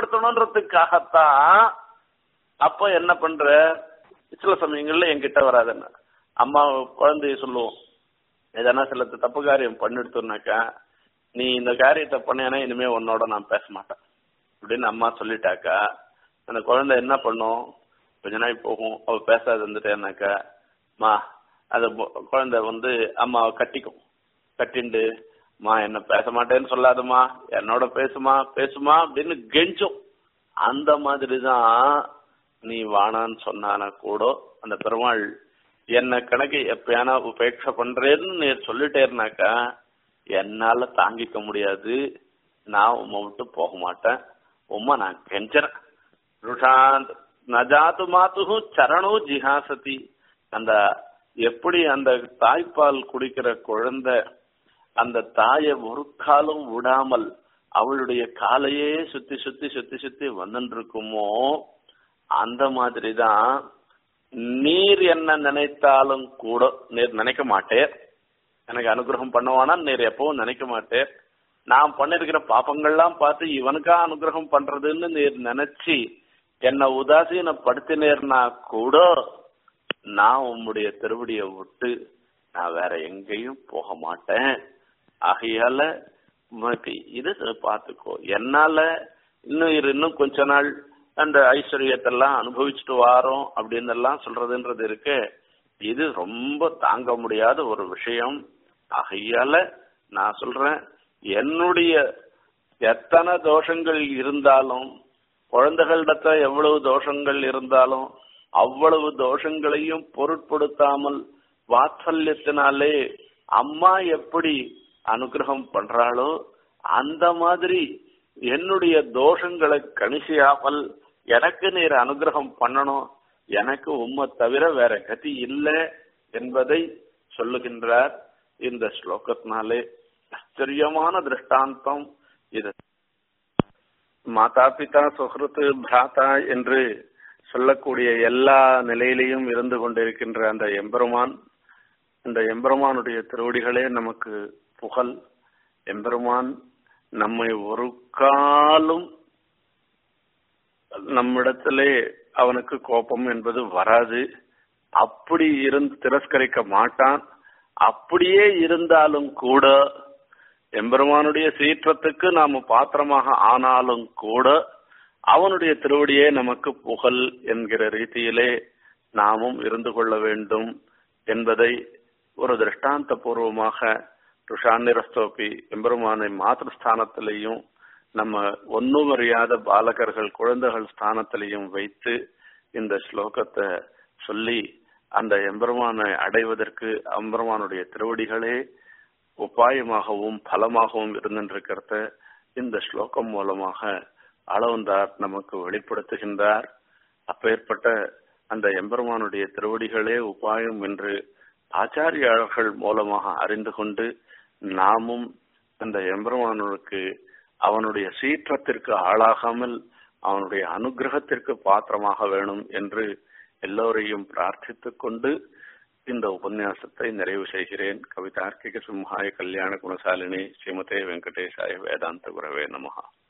ஏற்படுத்தணுன்றதுக்காகத்தான் அப்ப என்ன பண்ற சில சமயங்கள்ல என்கிட்ட வராதுன்னு அம்மா குழந்தைய சொல்லுவோம் எதனா சில தப்பு காரியம் பண்ணிடுத்தோம்னாக்கா நீ இந்த காரியத்தை பண்ணேன்னா இனிமே உன்னோட நான் பேச மாட்டேன் அப்படின்னு அம்மா சொல்லிட்டாக்கா அந்த குழந்தை என்ன பண்ணும் கொஞ்ச நாள் போகும் அவ பேசாது இருந்துட்டேன்னாக்கா மா அந்த குழந்தை வந்து அம்மாவை கட்டிக்கும் கட்டிண்டு மா என்ன பேச மாட்டேன்னு சொல்லாதம்மா என்னோட பேசுமா பேசுமா அப்படின்னு கெஞ்சும் அந்த மாதிரி தான் நீ வானான்னு சொன்னானா கூட அந்த பெருமாள் என்ன கணக்கு எப்பயானா உபேட்சை பண்றேன்னு நீ சொல்லிட்டேருனாக்கா என்னால தாங்கிக்க முடியாது நான் உம்மை விட்டு போக மாட்டேன் உம்மா நான் கெஞ்சறேன் ருஷாந்த் நஜாத்து மாத்து சரணோ ஜிஹாசதி அந்த எப்படி அந்த தாய்ப்பால் குடிக்கிற குழந்தை அந்த தாயை ஒரு காலம் விடாமல் அவளுடைய காலையே சுத்தி சுத்தி சுத்தி சுத்தி வந்துட்டு இருக்குமோ அந்த மாதிரி தான் நீர் என்ன நினைத்தாலும் கூட நீர் நினைக்க மாட்டேர் எனக்கு அனுகிரகம் பண்ணுவானா நீர் எப்பவும் நினைக்க மாட்டேர் நான் பண்ணிருக்கிற பாப்பங்கள்லாம் பார்த்து இவனுக்கா அனுகிரகம் பண்றதுன்னு நீர் நினைச்சு என்ன உதாசீனப்படுத்தினேர்னா கூட நான் உம்முடைய திருவடிய விட்டு நான் வேற எங்கேயும் போக மாட்டேன் ஆகையால உனக்கு இது பார்த்துக்கோ என்னால இன்னும் இரு இன்னும் கொஞ்ச நாள் அந்த ஐஸ்வர்யத்தெல்லாம் அனுபவிச்சுட்டு வாரோம் அப்படின்னு எல்லாம் சொல்றதுன்றது இருக்கு இது ரொம்ப தாங்க முடியாத ஒரு விஷயம் ஆகையால நான் சொல்றேன் என்னுடைய எத்தனை தோஷங்கள் இருந்தாலும் குழந்தைகளிடத்த எவ்வளவு தோஷங்கள் இருந்தாலும் அவ்வளவு தோஷங்களையும் பொருட்படுத்தாமல் வாத்சல்யத்தினாலே அம்மா எப்படி அனுகிரகம் பண்றாளோ அந்த மாதிரி என்னுடைய தோஷங்களை கணிசியாமல் எனக்கு நீர் அனுகிரகம் பண்ணணும் எனக்கு உம்மை தவிர வேற கதி இல்லை என்பதை சொல்லுகின்றார் இந்த ஸ்லோகத்தினாலே ஆச்சரியமான திருஷ்டாந்தம் இது மாதா பிதா சுஹൃத்து பிராதா என்று சொல்லக்கூடிய எல்லா நிலையிலையும் இருந்து கொண்டிருக்கின்ற அந்த எம்பெருமான் அந்த எம்பெருமானுடைய திருவடிகளே நமக்கு புகழ் எம்பெருமான் நம்மை ஒரு காலும் நம்மிடத்திலே அவனுக்கு கோபம் என்பது வராது அப்படி இருந்து திரஸ்கரிக்க மாட்டான் அப்படியே இருந்தாலும் கூட எம்பெருமானுடைய சீற்றத்துக்கு நாம பாத்திரமாக ஆனாலும் கூட அவனுடைய திருவடியே நமக்கு புகழ் என்கிற ரீதியிலே நாமும் இருந்து கொள்ள வேண்டும் என்பதை ஒரு திருஷ்டாந்த பூர்வமாக ருஷாநிரஸ்தோப்பி எம்பெருமானை மாத்திருஸ்தானத்திலையும் நம்ம ஒன்னும் அறியாத பாலகர்கள் குழந்தைகள் ஸ்தானத்திலையும் வைத்து இந்த ஸ்லோகத்தை சொல்லி அந்த எம்பெருமானை அடைவதற்கு எம்பெருமானுடைய திருவடிகளே உபாயமாகவும் பலமாகவும் இருந்திருக்கிறத இந்த ஸ்லோகம் மூலமாக அளவந்தார் நமக்கு வெளிப்படுத்துகின்றார் அப்பேற்பட்ட அந்த எம்பெருமானுடைய திருவடிகளே உபாயம் என்று ஆச்சாரியாளர்கள் மூலமாக அறிந்து கொண்டு நாமும் அந்த எம்பெருமானுக்கு அவனுடைய சீற்றத்திற்கு ஆளாகாமல் அவனுடைய அனுகிரகத்திற்கு பாத்திரமாக வேணும் என்று எல்லோரையும் பிரார்த்தித்துக் கொண்டு இந்த உபன்யாசத்தை நிறைவு செய்கிறேன் கவிதார்க்கிக சிம்ஹாய கல்யாண குணசாலினி ஸ்ரீமதே வெங்கடேசாய வேதாந்த குரவே நமகா